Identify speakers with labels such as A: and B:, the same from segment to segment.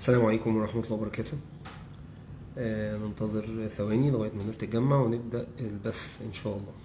A: السلام عليكم ورحمة الله وبركاته آه ننتظر ثواني لغاية ما الناس تتجمع ونبدأ البث إن شاء الله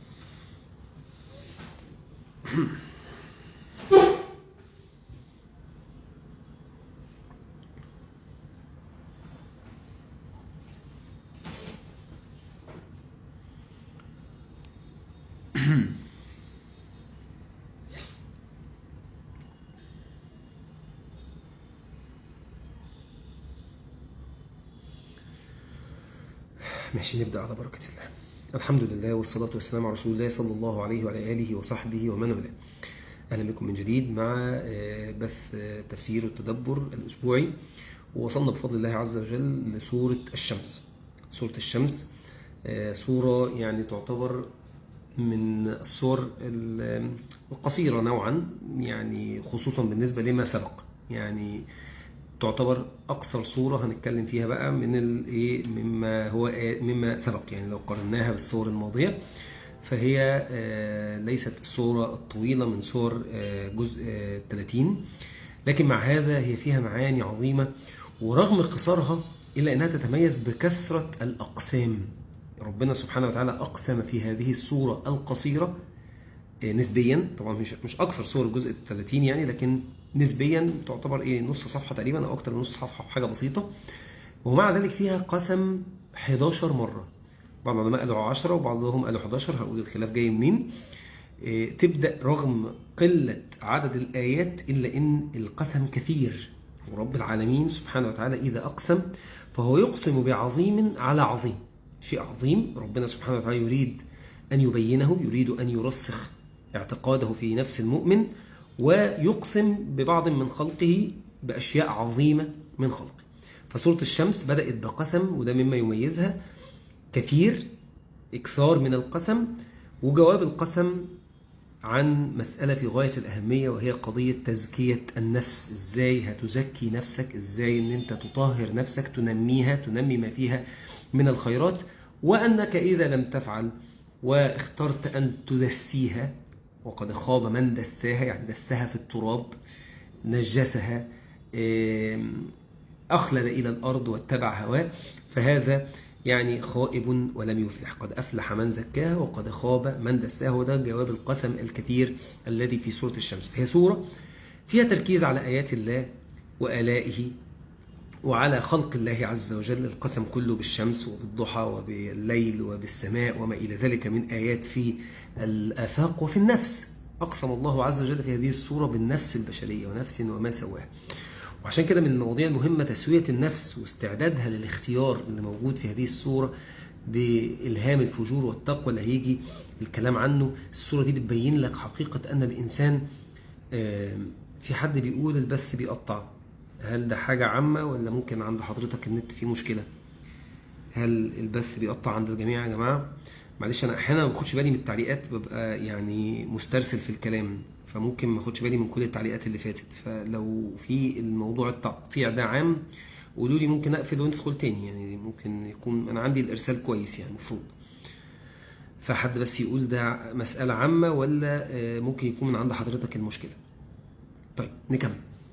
A: ماشي نبدأ على بركة الله الحمد لله والصلاة والسلام على رسول الله صلى الله عليه وعلى آله وصحبه ومن والاه أهلا بكم من جديد مع بث تفسير التدبر الأسبوعي ووصلنا بفضل الله عز وجل لسورة الشمس سورة الشمس سورة يعني تعتبر من السور القصيرة نوعا يعني خصوصا بالنسبة لما سبق يعني تعتبر أقصر صورة هنتكلم فيها بقى من الايه مما هو مما سبق يعني لو قارناها بالصور الماضية فهي ليست الصورة الطويلة من صور جزء 30 لكن مع هذا هي فيها معاني عظيمة ورغم قصرها إلا أنها تتميز بكثرة الأقسام ربنا سبحانه وتعالى أقسم في هذه الصورة القصيرة نسبيا طبعا مش مش اكثر صور الجزء 30 يعني لكن نسبيا تعتبر ايه نص صفحه تقريبا او اكثر من نص صفحه حاجه بسيطه ومع ذلك فيها قسم 11 مره بعض العلماء قالوا 10 وبعضهم قالوا 11 هقول الخلاف جاي منين إيه تبدا رغم قله عدد الايات الا ان القسم كثير ورب العالمين سبحانه وتعالى اذا اقسم فهو يقسم بعظيم على عظيم شيء عظيم ربنا سبحانه وتعالى يريد أن يبينه يريد أن يرسخ اعتقاده في نفس المؤمن ويقسم ببعض من خلقه بأشياء عظيمة من خلقه فسورة الشمس بدأت بقسم وده مما يميزها كثير إكثار من القسم وجواب القسم عن مسألة في غاية الأهمية وهي قضية تزكية النفس إزاي هتزكي نفسك إزاي أن أنت تطهر نفسك تنميها تنمي ما فيها من الخيرات وأنك إذا لم تفعل واخترت أن تدسيها وقد خاب من دساها يعني دسها في التراب نجسها أخلد إلى الأرض واتبع هواه فهذا يعني خائب ولم يفلح قد أفلح من زكاها وقد خاب من دساها وده جواب القسم الكثير الذي في سورة الشمس هي سورة فيها تركيز على آيات الله وآلائه وعلى خلق الله عز وجل القسم كله بالشمس وبالضحى وبالليل وبالسماء وما إلى ذلك من آيات في الآفاق وفي النفس أقسم الله عز وجل في هذه السورة بالنفس البشرية ونفس وما سواها وعشان كده من المواضيع المهمة تسوية النفس واستعدادها للاختيار اللي موجود في هذه السورة بإلهام الفجور والتقوى اللي هيجي الكلام عنه السورة دي بتبين لك حقيقة أن الإنسان في حد بيقول البث بيقطع هل ده حاجة عامة ولا ممكن عند حضرتك النت فيه مشكلة هل البث بيقطع عند الجميع يا جماعة معلش أنا أحيانا ما باخدش بالي من التعليقات ببقى يعني مسترسل في الكلام فممكن ما اخدش بالي من كل التعليقات اللي فاتت فلو في الموضوع التقطيع ده عام قولوا لي ممكن اقفل وندخل تاني يعني ممكن يكون انا عندي الارسال كويس يعني المفروض فحد بس يقول ده مسألة عامة ولا ممكن يكون من عند حضرتك المشكلة طيب نكمل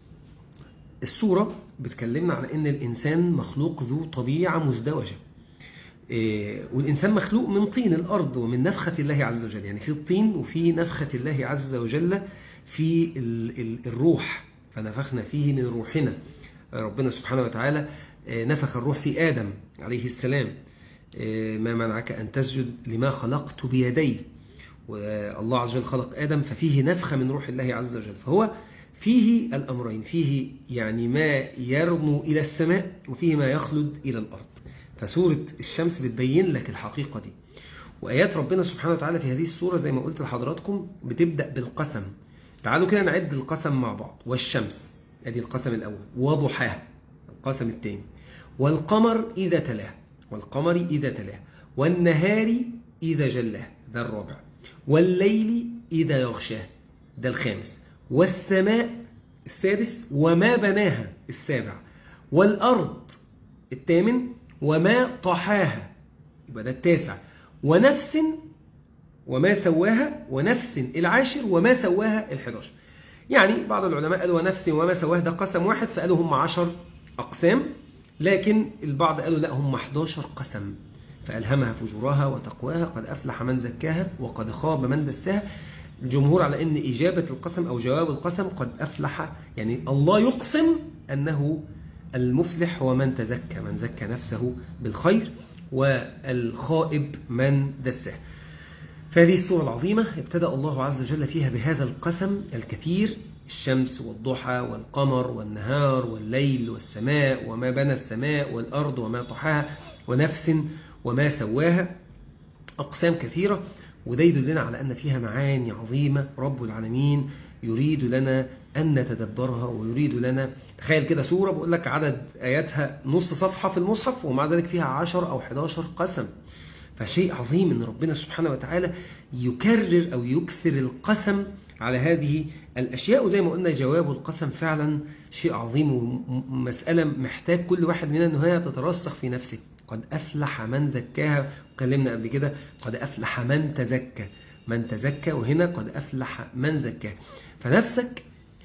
A: السورة بتكلمنا على ان الانسان مخلوق ذو طبيعة مزدوجة والإنسان مخلوق من طين الأرض ومن نفخة الله عز وجل يعني في الطين وفي نفخة الله عز وجل في الروح فنفخنا فيه من روحنا ربنا سبحانه وتعالى نفخ الروح في آدم عليه السلام ما منعك أن تسجد لما خلقت بيدي والله عز وجل خلق آدم ففيه نفخة من روح الله عز وجل فهو فيه الأمرين فيه يعني ما يرمو إلى السماء وفيه ما يخلد إلى الأرض فسورة الشمس بتبين لك الحقيقة دي وآيات ربنا سبحانه وتعالى في هذه السورة زي ما قلت لحضراتكم بتبدأ بالقسم تعالوا كده نعد القسم مع بعض والشمس ادي القسم الأول وضحاها القسم الثاني والقمر إذا تلاه والقمر إذا تلاه والنهار إذا جلاه ده الرابع والليل إذا يغشاه ده الخامس والسماء السادس وما بناها السابع والأرض الثامن وما طحاها يبقى ده التاسع ونفس وما سواها ونفس العاشر وما سواها الحداشر يعني بعض العلماء قالوا ونفس وما سواها ده قسم واحد فقالوا هم عشر أقسام لكن البعض قالوا لا هم 11 قسم فألهمها فجورها وتقواها قد أفلح من زكاها وقد خاب من دساها الجمهور على أن إجابة القسم أو جواب القسم قد أفلح يعني الله يقسم أنه المفلح هو من تزكى من زكى نفسه بالخير والخائب من دساه فهذه السورة العظيمة ابتدأ الله عز وجل فيها بهذا القسم الكثير الشمس والضحى والقمر والنهار والليل والسماء وما بنى السماء والأرض وما طحاها ونفس وما سواها أقسام كثيرة وده يدلنا على أن فيها معاني عظيمة رب العالمين يريد لنا أن نتدبرها ويريد لنا تخيل كده سورة بقول لك عدد آياتها نص صفحة في المصحف ومع ذلك فيها 10 أو 11 قسم فشيء عظيم أن ربنا سبحانه وتعالى يكرر أو يكثر القسم على هذه الأشياء وزي ما قلنا جواب القسم فعلا شيء عظيم ومسألة محتاج كل واحد مننا أنه هي تترسخ في نفسه قد أفلح من زكاها وكلمنا قبل كده قد أفلح من تزكى من تزكى وهنا قد أفلح من زكاه فنفسك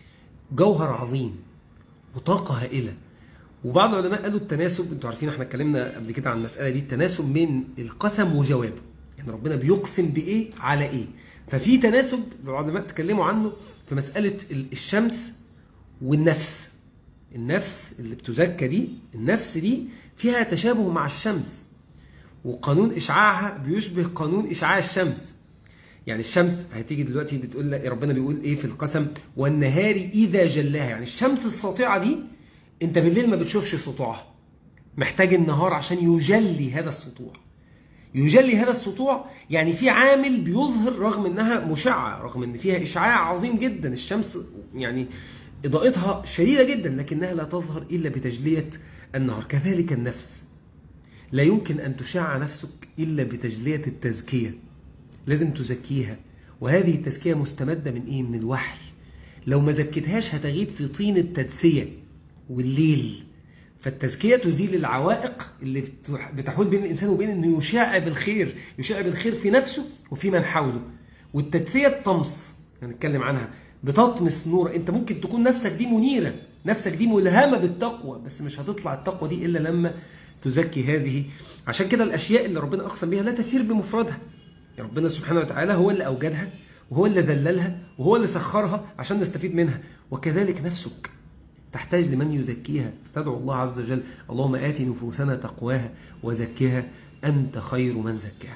A: جوهر عظيم وطاقة هائلة وبعض العلماء قالوا التناسب انتوا عارفين احنا اتكلمنا قبل كده عن المسألة دي التناسب بين القسم وجوابه يعني ربنا بيقسم بإيه على إيه ففي تناسب العلماء تكلموا عنه في مسألة الشمس والنفس النفس اللي بتزكى دي النفس دي فيها تشابه مع الشمس وقانون إشعاعها بيشبه قانون إشعاع الشمس يعني الشمس هتيجي دلوقتي بتقول لك ربنا بيقول ايه في القسم والنهار اذا جلاها يعني الشمس الساطعه دي انت بالليل ما بتشوفش سطوعها محتاج النهار عشان يجلي هذا السطوع يجلي هذا السطوع يعني في عامل بيظهر رغم انها مشعه رغم ان فيها اشعاع عظيم جدا الشمس يعني اضاءتها شديده جدا لكنها لا تظهر الا بتجليه النهار كذلك النفس لا يمكن ان تشع نفسك الا بتجليه التزكيه لازم تزكيها وهذه التزكية مستمدة من إيه؟ من الوحي لو ما زكيتهاش هتغيب في طين التدسية والليل فالتزكية تزيل العوائق اللي بتحول بين الإنسان وبين أنه يشاع بالخير يشاع بالخير في نفسه وفي من حوله والتدسية الطمس هنتكلم عنها بتطمس نور انت ممكن تكون نفسك دي منيرة نفسك دي ملهمة بالتقوى بس مش هتطلع التقوى دي إلا لما تزكي هذه عشان كده الأشياء اللي ربنا أقسم بها لا تسير بمفردها ربنا سبحانه وتعالى هو اللي أوجدها وهو اللي ذللها وهو اللي سخرها عشان نستفيد منها وكذلك نفسك تحتاج لمن يزكيها تدعو الله عز وجل اللهم آت نفوسنا تقواها وزكها أنت خير من زكاها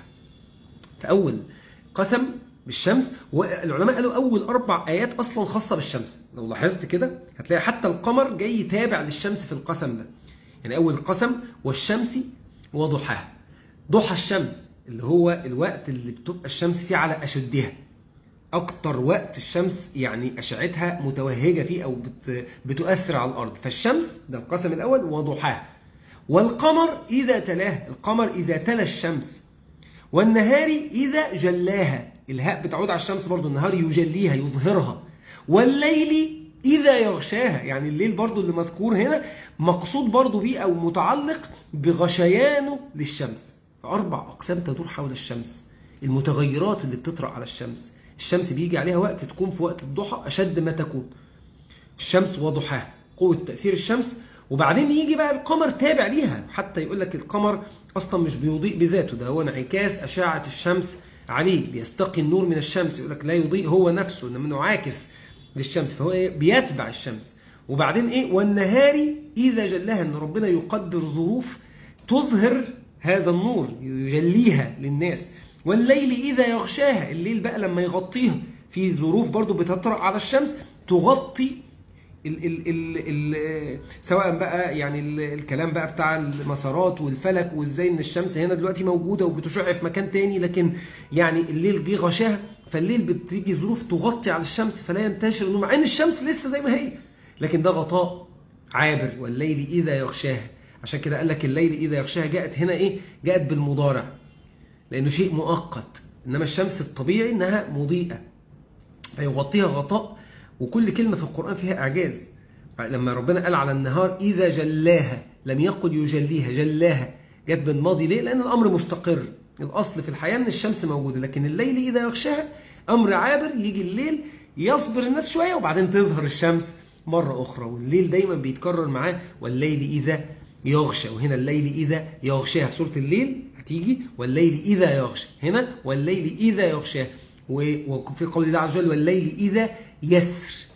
A: فأول قسم بالشمس والعلماء قالوا أول أربع آيات أصلا خاصة بالشمس لو لاحظت كده هتلاقي حتى القمر جاي يتابع للشمس في القسم ده يعني أول قسم والشمس وضحاها ضحى الشمس اللي هو الوقت اللي بتبقى الشمس فيه على أشدها أكتر وقت الشمس يعني أشعتها متوهجة فيه أو بت بتؤثر على الأرض فالشمس ده القسم الأول وضحاها والقمر إذا تلاه القمر إذا تلا الشمس والنهار إذا جلاها الهاء بتعود على الشمس برضو النهار يجليها يظهرها والليل إذا يغشاها يعني الليل برضو اللي مذكور هنا مقصود برضو بيه أو متعلق بغشيانه للشمس أربع أقسام تدور حول الشمس المتغيرات اللي بتطرأ على الشمس الشمس بيجي عليها وقت تكون في وقت الضحى أشد ما تكون الشمس وضحاها قوة تأثير الشمس وبعدين يجي بقى القمر تابع ليها حتى يقول لك القمر أصلا مش بيضيء بذاته ده هو انعكاس أشعة الشمس عليه بيستقي النور من الشمس يقول لك لا يضيء هو نفسه إنما عاكس للشمس فهو إيه بيتبع الشمس وبعدين إيه والنهار إذا جلاها إن ربنا يقدر ظروف تظهر هذا النور يجليها للناس والليل إذا يغشاها الليل بقى لما يغطيها في ظروف برضو بتطرأ على الشمس تغطي ال ال ال ال سواء بقى يعني ال الكلام بقى بتاع المسارات والفلك وازاي ان الشمس هنا دلوقتي موجودة وبتشع في مكان تاني لكن يعني الليل جه غشاها فالليل بتيجي ظروف تغطي على الشمس فلا ينتشر النور مع ان الشمس لسه زي ما هي لكن ده غطاء عابر والليل إذا يغشاها عشان كده قال لك الليل إذا يغشاها جاءت هنا إيه جاءت بالمضارع لأنه شيء مؤقت إنما الشمس الطبيعي إنها مضيئة فيغطيها غطاء وكل كلمة في القرآن فيها إعجاز لما ربنا قال على النهار إذا جلاها لم يقل يجليها جلاها جت بالماضي ليه؟ لأن الأمر مستقر الأصل في الحياة أن الشمس موجودة لكن الليل إذا يغشاها أمر عابر يجي الليل يصبر الناس شوية وبعدين تظهر الشمس مرة أخرى والليل دايما بيتكرر معاه والليل إذا يغشى وهنا الليل إذا يغشاه في سورة الليل هتيجي والليل إذا يغشى هنا والليل إذا يغشاه وفي قول الله عز وجل والليل إذا يسر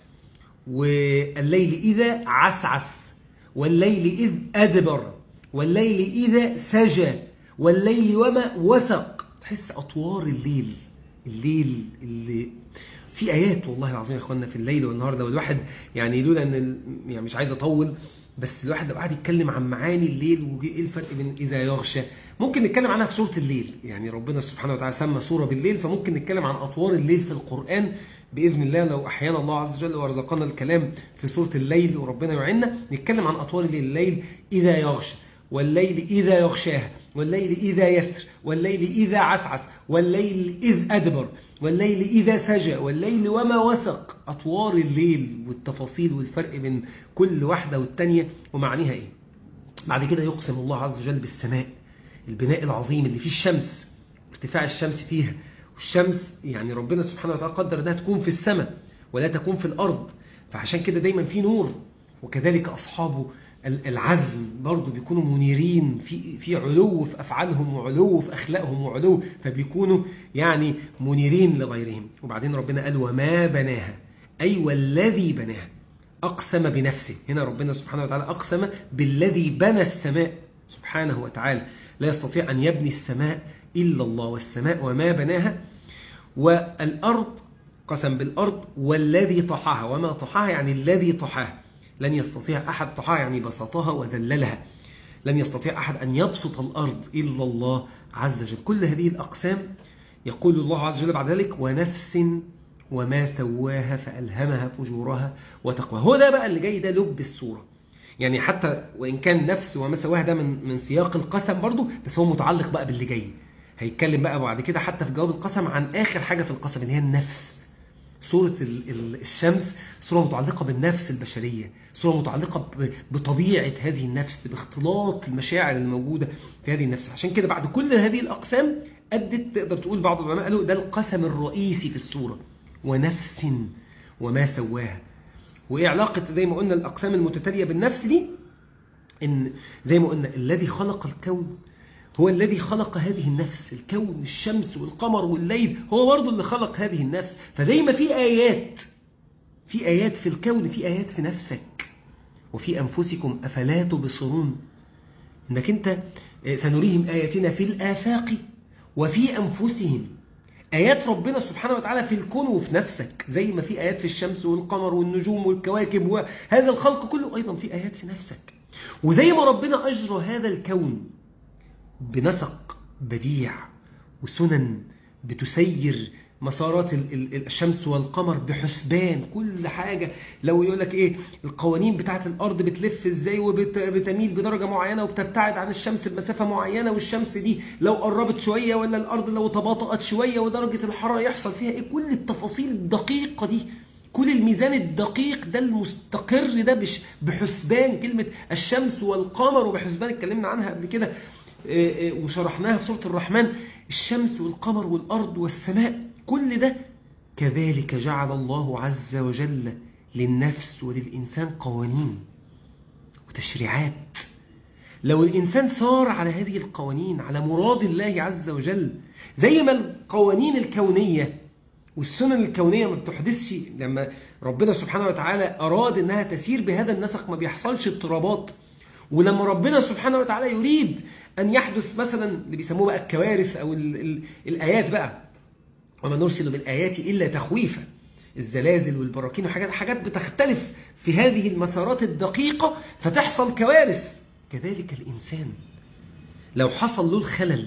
A: والليل إذا عسعس والليل إذ أدبر والليل إذا سجى والليل وما وثق تحس أطوار الليل الليل اللي في آيات والله العظيم يا أخوانا في الليل والنهار ده والواحد يعني لولا أن يعني مش عايز أطول بس الواحد لو قاعد يتكلم عن معاني الليل وايه الفرق بين اذا يغشى ممكن نتكلم عنها في سوره الليل يعني ربنا سبحانه وتعالى سمى سوره بالليل فممكن نتكلم عن اطوار الليل في القران باذن الله لو احيانا الله عز وجل ورزقنا الكلام في سوره الليل وربنا يعيننا نتكلم عن اطوار الليل الليل اذا يغشى والليل اذا يغشاه والليل اذا يسر والليل اذا عسعس والليل اذ ادبر والليل إذا سجى والليل وما وسق أطوار الليل والتفاصيل والفرق بين كل واحدة والتانية ومعنيها إيه بعد كده يقسم الله عز وجل بالسماء البناء العظيم اللي فيه الشمس ارتفاع الشمس فيها والشمس يعني ربنا سبحانه وتعالى قدر انها تكون في السماء ولا تكون في الأرض فعشان كده دايما في نور وكذلك أصحابه العزم برضه بيكونوا منيرين في في علو في افعالهم وعلو في اخلاقهم وعلو فبيكونوا يعني منيرين لغيرهم وبعدين ربنا قال وما بناها اي والذي بناها اقسم بنفسه هنا ربنا سبحانه وتعالى اقسم بالذي بنى السماء سبحانه وتعالى لا يستطيع ان يبني السماء الا الله والسماء وما بناها والارض قسم بالارض والذي طحاها وما طحاها يعني الذي طحاها لن يستطيع أحد طحاها يعني بسطها وذللها لن يستطيع أحد أن يبسط الأرض إلا الله عز وجل كل هذه الأقسام يقول الله عز وجل بعد ذلك ونفس وما سواها فألهمها فجورها وتقواها هو ده بقى اللي جاي ده لب السورة يعني حتى وإن كان نفس وما سواها ده من, من سياق القسم برضو بس هو متعلق بقى باللي جاي هيتكلم بقى بعد كده حتى في جواب القسم عن آخر حاجة في القسم اللي هي النفس سورة الشمس سورة متعلقة بالنفس البشرية سورة متعلقة بطبيعة هذه النفس باختلاط المشاعر الموجودة في هذه النفس عشان كده بعد كل هذه الأقسام أدت تقدر تقول بعض العلماء قالوا ده القسم الرئيسي في السورة ونفس وما سواها وإيه علاقة زي ما قلنا الأقسام المتتالية بالنفس دي إن زي ما قلنا الذي خلق الكون هو الذي خلق هذه النفس الكون الشمس والقمر والليل هو برضه اللي خلق هذه النفس فزي ما في آيات في آيات في الكون في آيات في نفسك وفي أنفسكم أفلا تبصرون إنك أنت سنريهم آياتنا في الآفاق وفي أنفسهم آيات ربنا سبحانه وتعالى في الكون وفي نفسك زي ما في آيات في الشمس والقمر والنجوم والكواكب وهذا الخلق كله أيضا في آيات في نفسك وزي ما ربنا أجرى هذا الكون بنسق بديع وسنن بتسير مسارات الشمس والقمر بحسبان كل حاجة لو يقول لك ايه القوانين بتاعت الارض بتلف ازاي وبتميل بدرجة معينة وبتبتعد عن الشمس بمسافة معينة والشمس دي لو قربت شوية ولا الارض لو تباطأت شوية ودرجة الحرارة يحصل فيها ايه كل التفاصيل الدقيقة دي كل الميزان الدقيق ده المستقر ده بحسبان كلمة الشمس والقمر وبحسبان اتكلمنا عنها قبل كده وشرحناها في سورة الرحمن الشمس والقمر والأرض والسماء كل ده كذلك جعل الله عز وجل للنفس وللإنسان قوانين وتشريعات لو الإنسان صار على هذه القوانين على مراد الله عز وجل زي ما القوانين الكونية والسنن الكونية ما بتحدثش لما ربنا سبحانه وتعالى أراد أنها تسير بهذا النسق ما بيحصلش اضطرابات ولما ربنا سبحانه وتعالى يريد أن يحدث مثلا اللي بيسموه بقى الكوارث أو ال ال الآيات بقى وما نرسل بالآيات إلا تخويفا الزلازل والبراكين وحاجات حاجات بتختلف في هذه المسارات الدقيقة فتحصل كوارث كذلك الإنسان لو حصل له الخلل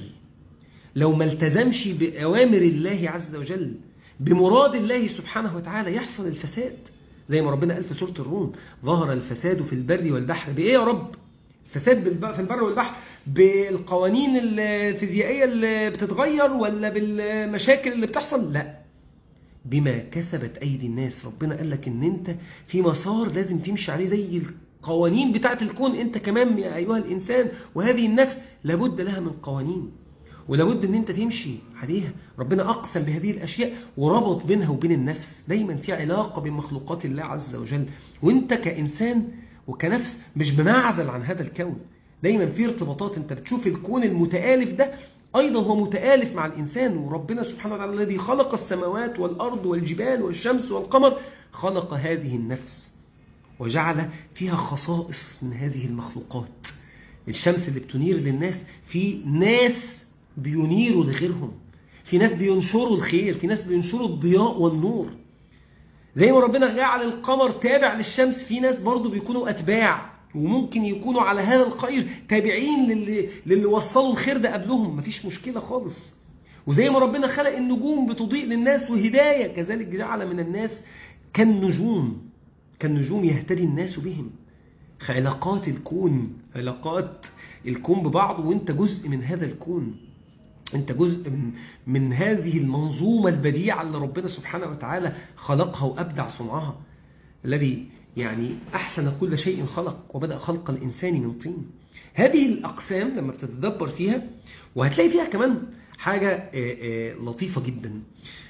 A: لو ما التزمش بأوامر الله عز وجل بمراد الله سبحانه وتعالى يحصل الفساد زي ما ربنا قال في سورة الروم ظهر الفساد في البر والبحر بإيه يا رب فساد في البر والبحر بالقوانين الفيزيائية اللي بتتغير ولا بالمشاكل اللي بتحصل لا بما كسبت أيدي الناس ربنا قال لك ان انت في مسار لازم تمشي عليه زي القوانين بتاعة الكون انت كمان يا أيها الإنسان وهذه النفس لابد لها من قوانين ولابد ان انت تمشي عليها ربنا اقسم بهذه الاشياء وربط بينها وبين النفس دايما في علاقه بين مخلوقات الله عز وجل وانت كانسان وكنفس مش بمعزل عن هذا الكون دايما في ارتباطات انت بتشوف الكون المتآلف ده ايضا هو متآلف مع الانسان وربنا سبحانه وتعالى الذي خلق السماوات والارض والجبال والشمس والقمر خلق هذه النفس وجعل فيها خصائص من هذه المخلوقات الشمس اللي بتنير للناس في ناس بينيروا لغيرهم في ناس بينشروا الخير في ناس بينشروا الضياء والنور زي ما ربنا جعل القمر تابع للشمس في ناس برضو بيكونوا أتباع وممكن يكونوا على هذا الخير تابعين للي, للي وصلوا الخير ده قبلهم مفيش مشكلة خالص وزي ما ربنا خلق النجوم بتضيء للناس وهداية كذلك جعل من الناس كالنجوم كالنجوم يهتدي الناس بهم علاقات الكون علاقات الكون ببعض وانت جزء من هذا الكون انت جزء من, من هذه المنظومة البديعة اللي ربنا سبحانه وتعالى خلقها وأبدع صنعها الذي يعني أحسن كل شيء خلق وبدأ خلق الإنسان من طين هذه الأقسام لما بتتدبر فيها وهتلاقي فيها كمان حاجة لطيفة جدا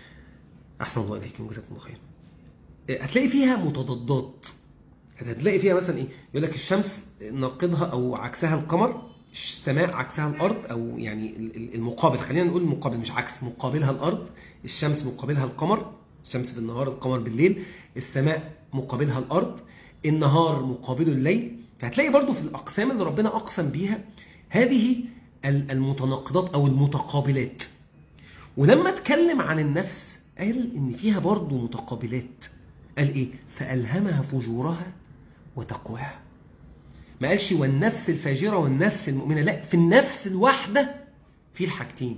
A: أحسن الله إليكم جزاكم الله خير هتلاقي فيها متضادات هتلاقي فيها مثلا إيه يقول لك الشمس ناقضها أو عكسها القمر السماء عكسها الأرض أو يعني المقابل خلينا نقول المقابل مش عكس مقابلها الأرض الشمس مقابلها القمر الشمس بالنهار القمر بالليل السماء مقابلها الأرض النهار مقابله الليل فهتلاقي برضو في الأقسام اللي ربنا أقسم بيها هذه المتناقضات أو المتقابلات ولما اتكلم عن النفس قال إن فيها برضو متقابلات قال إيه فألهمها فجورها وتقواها ما قالش والنفس الفاجرة والنفس المؤمنة لا في النفس الواحدة في الحاجتين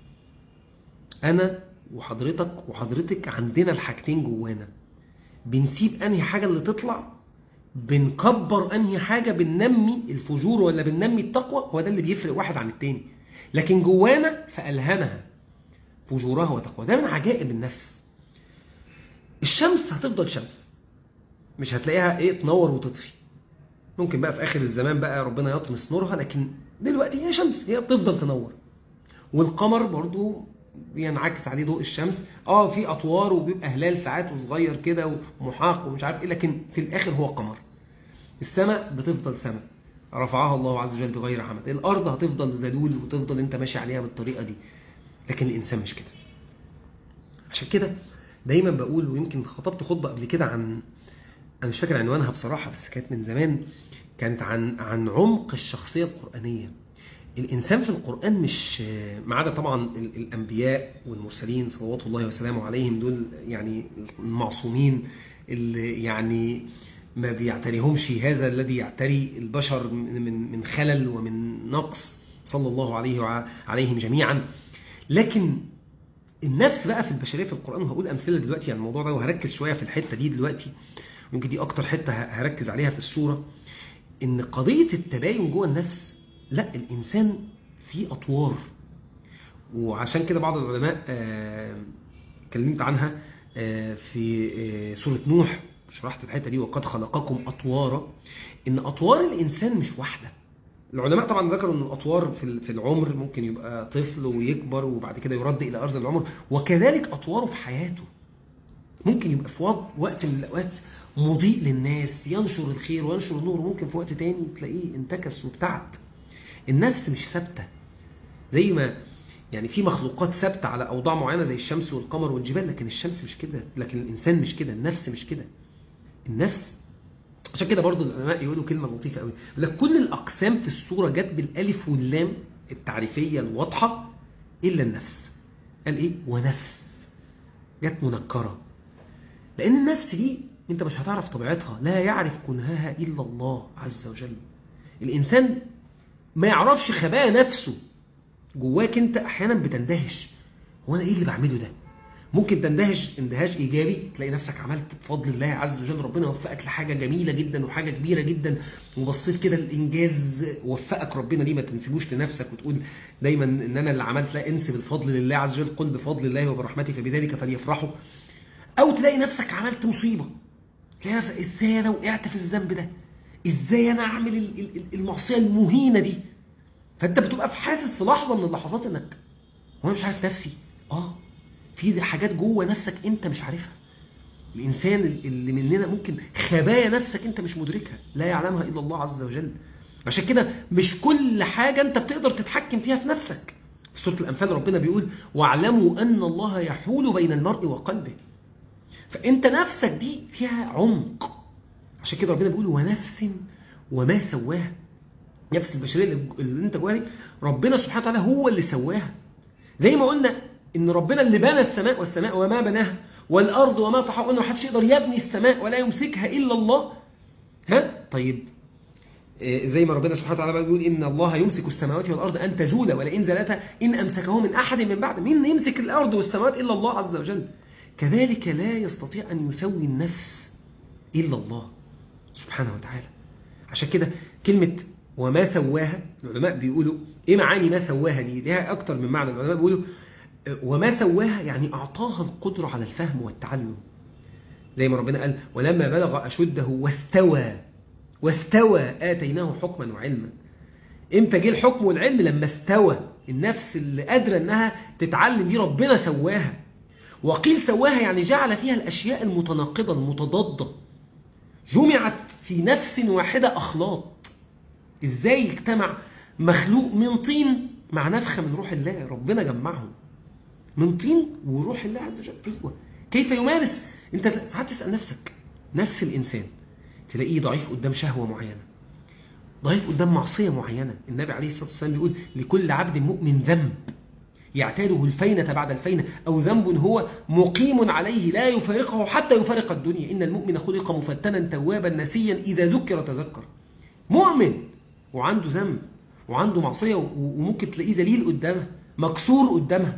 A: أنا وحضرتك وحضرتك عندنا الحاجتين جوانا بنسيب أنهي حاجة اللي تطلع بنكبر أنهي حاجة بننمي الفجور ولا بننمي التقوى هو ده اللي بيفرق واحد عن التاني لكن جوانا فألهمها فجورها وتقوى ده من عجائب النفس الشمس هتفضل شمس مش هتلاقيها ايه تنور وتطفي ممكن بقى في اخر الزمان بقى ربنا يطمس نورها لكن دلوقتي هي شمس هي بتفضل تنور والقمر برضو بينعكس عليه ضوء الشمس اه في اطوار وبيبقى هلال ساعات وصغير كده ومحاق ومش عارف ايه لكن في الاخر هو قمر السماء بتفضل سماء رفعها الله عز وجل بغير عمد الارض هتفضل ذلول وتفضل انت ماشي عليها بالطريقه دي لكن الانسان مش كده عشان كده دايما بقول ويمكن خطبت خطبه قبل كده عن انا مش فاكر عنوانها بصراحه بس كانت من زمان كانت عن عن عمق الشخصيه القرانيه الانسان في القران مش ما عدا طبعا الانبياء والمرسلين صلوات الله وسلامه عليهم دول يعني المعصومين اللي يعني ما بيعتريهمش هذا الذي يعتري البشر من من خلل ومن نقص صلى الله عليه وعليهم جميعا لكن النفس بقى في البشريه في القران وهقول امثله دلوقتي عن الموضوع ده وهركز شويه في الحته دي دلوقتي يمكن دي اكتر حته هركز عليها في السوره ان قضيه التباين جوه النفس لا الانسان فيه اطوار وعشان كده بعض العلماء اتكلمت عنها في سوره نوح شرحت الحته دي وقد خلقكم اطوارا ان اطوار الانسان مش واحده العلماء طبعا ذكروا ان الاطوار في العمر ممكن يبقى طفل ويكبر وبعد كده يرد الى ارض العمر وكذلك اطواره في حياته ممكن يبقى في وقت من الاوقات مضيء للناس ينشر الخير وينشر النور ممكن في وقت تاني تلاقيه انتكس وابتعد النفس مش ثابته زي ما يعني في مخلوقات ثابته على اوضاع معينه زي الشمس والقمر والجبال لكن الشمس مش كده لكن الانسان مش كده النفس مش كده النفس عشان كده برضو العلماء يقولوا كلمه لطيفه قوي يقول لك كل الاقسام في السوره جت بالالف واللام التعريفيه الواضحه الا النفس قال ايه ونفس جت منكره لان النفس دي انت مش هتعرف طبيعتها لا يعرف كنهها الا الله عز وجل الانسان ما يعرفش خبايا نفسه جواك انت احيانا بتندهش هو انا ايه اللي بعمله ده ممكن تندهش اندهاش ايجابي تلاقي نفسك عملت بفضل الله عز وجل ربنا وفقك لحاجه جميله جدا وحاجه كبيره جدا وبصيت كده الانجاز وفقك ربنا ليه ما تنسبوش لنفسك وتقول دايما ان انا اللي عملت لا انسب الفضل لله عز وجل قل بفضل الله وبرحمته فبذلك فليفرحوا او تلاقي نفسك عملت مصيبه تلاقي نفسك ازاي انا وقعت في الذنب ده ازاي انا اعمل المعصيه المهينه دي فانت بتبقى في حاسس في لحظه من اللحظات انك وانا مش عارف نفسي اه في حاجات جوه نفسك انت مش عارفها الانسان اللي مننا ممكن خبايا نفسك انت مش مدركها لا يعلمها الا الله عز وجل عشان كده مش كل حاجة انت بتقدر تتحكم فيها في نفسك في سورة الأنفال ربنا بيقول واعلموا أن الله يحول بين المرء وقلبه فأنت نفسك دي فيها عمق عشان كده ربنا بيقول ونفس وما سواها نفس البشرية اللي انت جواها دي ربنا سبحانه وتعالى هو اللي سواها زي ما قلنا ان ربنا اللي بنى السماء والسماء وما بناها والارض وما طحاها قلنا محدش يقدر يبني السماء ولا يمسكها الا الله ها طيب زي ما ربنا سبحانه وتعالى بيقول إن الله يمسك السماوات والأرض أن تزولا ولئن زالتا إن أمسكه من أحد من بعد مين يمسك الأرض والسماوات إلا الله عز وجل كذلك لا يستطيع أن يسوي النفس إلا الله سبحانه وتعالى عشان كده كلمة وما سواها العلماء بيقولوا إيه معاني ما سواها دي ليها أكتر من معنى العلماء بيقولوا وما سواها يعني أعطاها القدرة على الفهم والتعلم زي ما ربنا قال ولما بلغ أشده واستوى واستوى آتيناه حكما وعلما امتى جه الحكم والعلم لما استوى النفس اللي قادرة انها تتعلم دي ربنا سواها وقيل سواها يعني جعل فيها الأشياء المتناقضة المتضادة جمعت في نفس واحدة أخلاط ازاي يجتمع مخلوق من طين مع نفخة من روح الله ربنا جمعهم من طين وروح الله عز وجل ايوه كيف يمارس انت ساعات تسأل نفسك نفس الإنسان تلاقيه ضعيف قدام شهوة معينة ضعيف قدام معصية معينة النبي عليه الصلاة والسلام بيقول لكل عبد مؤمن ذنب يعتاده الفينة بعد الفينة أو ذنب هو مقيم عليه لا يفارقه حتى يفارق الدنيا إن المؤمن خلق مفتنا توابا نسيا إذا ذكر تذكر مؤمن وعنده ذنب وعنده معصية وممكن تلاقيه ذليل قدامها مكسور قدامها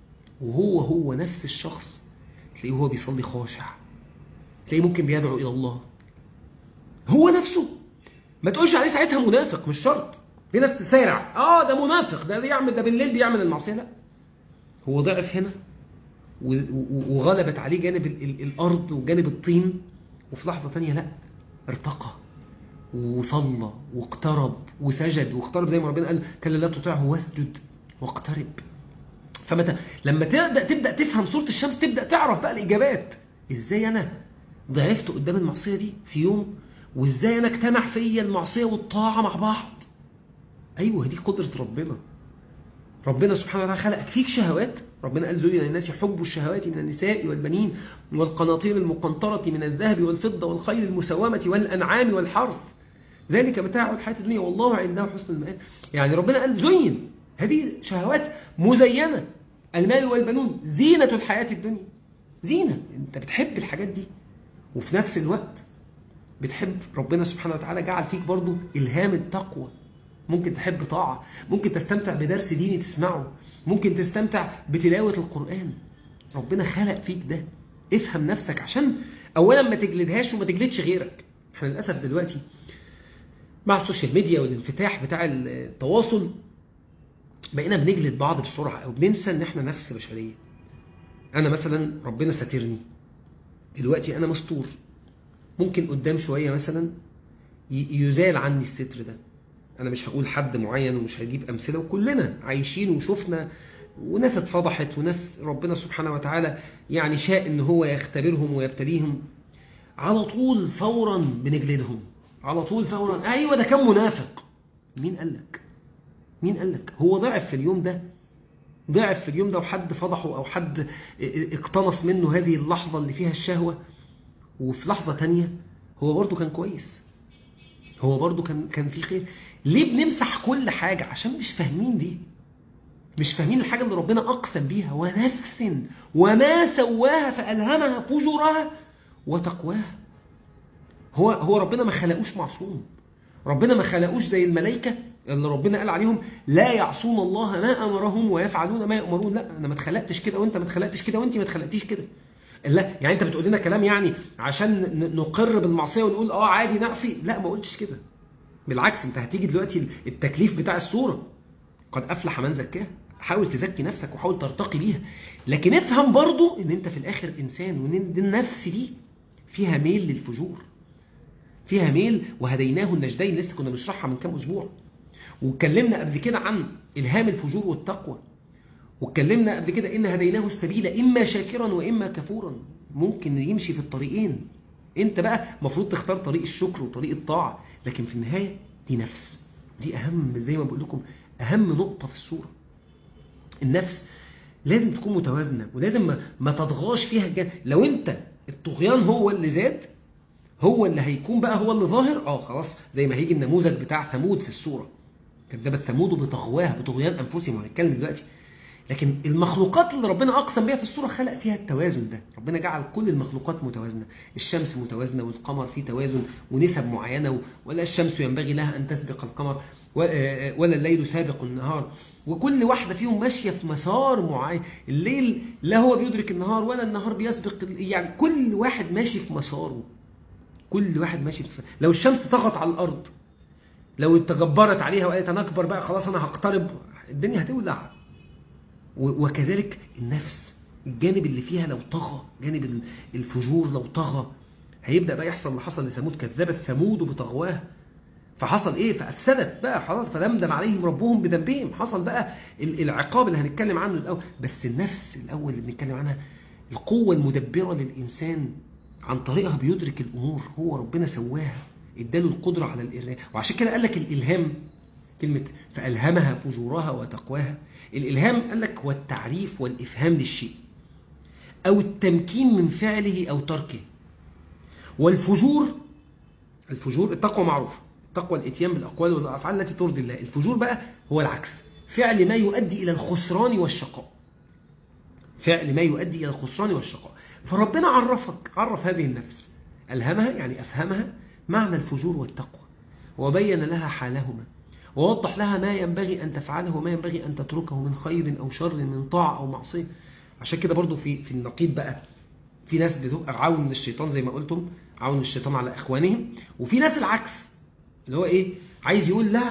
A: وهو هو نفس الشخص تلاقيه هو بيصلي خاشع تلاقيه ممكن بيدعو إلى الله هو نفسه ما تقولش عليه ساعتها منافق مش شرط في ناس تسارع اه ده منافق ده بيعمل ده بالليل بيعمل المعصيه لا هو ضعف هنا وغلبت عليه جانب الارض وجانب الطين وفي لحظه ثانيه لا ارتقى وصلى واقترب وسجد واقترب زي ما ربنا قال كلا لا تطيعه واسجد واقترب فمتى لما تبدا تبدا تفهم سوره الشمس تبدا تعرف بقى الاجابات ازاي انا ضعفت قدام المعصيه دي في يوم وازاي انا اجتمع فيا المعصيه والطاعه مع بعض ايوه دي قدره ربنا ربنا سبحانه وتعالى خلق فيك شهوات ربنا قال زين للناس حب الشهوات من النساء والبنين والقناطير المقنطرة من الذهب والفضة والخيل المسومة والأنعام والحرث ذلك متاع الحياة الدنيا والله عنده حسن المآب يعني ربنا قال زين هذه شهوات مزينة المال والبنون زينة الحياة الدنيا زينة انت بتحب الحاجات دي وفي نفس الوقت بتحب ربنا سبحانه وتعالى جعل فيك برضو إلهام التقوى ممكن تحب طاعة ممكن تستمتع بدرس ديني تسمعه ممكن تستمتع بتلاوة القرآن ربنا خلق فيك ده افهم نفسك عشان أولا ما تجلدهاش وما تجلدش غيرك احنا للأسف دلوقتي مع السوشيال ميديا والانفتاح بتاع التواصل بقينا بنجلد بعض بسرعة أو بننسى إن احنا نفس بشرية أنا مثلا ربنا ساترني دلوقتي أنا مستور ممكن قدام شوية مثلا يزال عني الستر ده أنا مش هقول حد معين ومش هجيب أمثلة وكلنا عايشين وشفنا وناس اتفضحت وناس ربنا سبحانه وتعالى يعني شاء إن هو يختبرهم ويبتليهم على طول فورا بنجلدهم على طول فورا أيوة ده كان منافق مين قال لك مين قال لك هو ضعف في اليوم ده ضعف في اليوم ده وحد فضحه أو حد اقتنص منه هذه اللحظة اللي فيها الشهوة وفي لحظة تانية هو برضو كان كويس هو برضو كان كان في خير ليه بنمسح كل حاجة عشان مش فاهمين دي مش فاهمين الحاجة اللي ربنا أقسم بيها ونفس وما سواها فألهمها فجورها وتقواها هو هو ربنا ما خلقوش معصوم ربنا ما خلقوش زي الملائكة اللي ربنا قال عليهم لا يعصون الله ما أمرهم ويفعلون ما يأمرون لا أنا ما اتخلقتش كده وأنت ما اتخلقتش كده وأنت ما اتخلقتيش كده لا يعني انت بتقول لنا كلام يعني عشان نقر بالمعصيه ونقول اه عادي نعصي لا ما قلتش كده بالعكس انت هتيجي دلوقتي التكليف بتاع الصوره قد افلح من زكاها حاول تزكي نفسك وحاول ترتقي بيها لكن افهم برضو ان انت في الاخر انسان وان النفس دي فيها ميل للفجور فيها ميل وهديناه النجدين لسه كنا بنشرحها من كام اسبوع واتكلمنا قبل كده عن الهام الفجور والتقوى واتكلمنا قبل كده إن هديناه السبيل إما شاكرا وإما كفورا ممكن يمشي في الطريقين انت بقى المفروض تختار طريق الشكر وطريق الطاعة لكن في النهاية دي نفس دي أهم زي ما بقول لكم أهم نقطة في الصورة النفس لازم تكون متوازنة ولازم ما, ما تطغاش فيها الجنة لو انت الطغيان هو اللي زاد هو اللي هيكون بقى هو اللي ظاهر اه خلاص زي ما هيجي النموذج بتاع ثمود في الصورة كذبت ثمود بطغواها بطغيان أنفسهم وهنتكلم دلوقتي لكن المخلوقات اللي ربنا أقسم بها في الصورة خلق فيها التوازن ده ربنا جعل كل المخلوقات متوازنة الشمس متوازنة والقمر فيه توازن ونسب معينة ولا الشمس ينبغي لها أن تسبق القمر ولا الليل سابق النهار وكل واحدة فيهم ماشية في مسار معين الليل لا هو بيدرك النهار ولا النهار بيسبق يعني كل واحد ماشي في مساره كل واحد ماشي في مساره لو الشمس طغت على الأرض لو تجبرت عليها وقالت أنا أكبر بقى خلاص أنا هقترب الدنيا هتولع وكذلك النفس الجانب اللي فيها لو طغى جانب الفجور لو طغى هيبدأ بقى يحصل اللي حصل لثمود كذبت ثمود بطغواها فحصل ايه فافسدت بقى خلاص فلمدم عليهم ربهم بذنبهم حصل بقى العقاب اللي هنتكلم عنه الاول بس النفس الاول اللي بنتكلم عنها القوه المدبره للانسان عن طريقها بيدرك الامور هو ربنا سواها اداله القدره على الالهام وعشان كده قال لك الالهام كلمه فالهمها فجورها وتقواها الالهام قال لك هو التعريف والافهام للشيء او التمكين من فعله او تركه والفجور الفجور التقوى معروفه تقوى الاتيان بالأقوال والأفعال التي ترضي الله الفجور بقى هو العكس فعل ما يؤدي إلى الخسران والشقاء فعل ما يؤدي إلى الخسران والشقاء فربنا عرفك عرف هذه النفس ألهمها يعني أفهمها معنى الفجور والتقوى وبين لها حالهما ووضح لها ما ينبغي أن تفعله وما ينبغي أن تتركه من خير أو شر من طاعة أو معصية عشان كده برضو في في النقيض بقى في ناس بتبقى عون من الشيطان زي ما قلتم عون الشيطان على إخوانهم وفي ناس العكس اللي هو ايه عايز يقول لا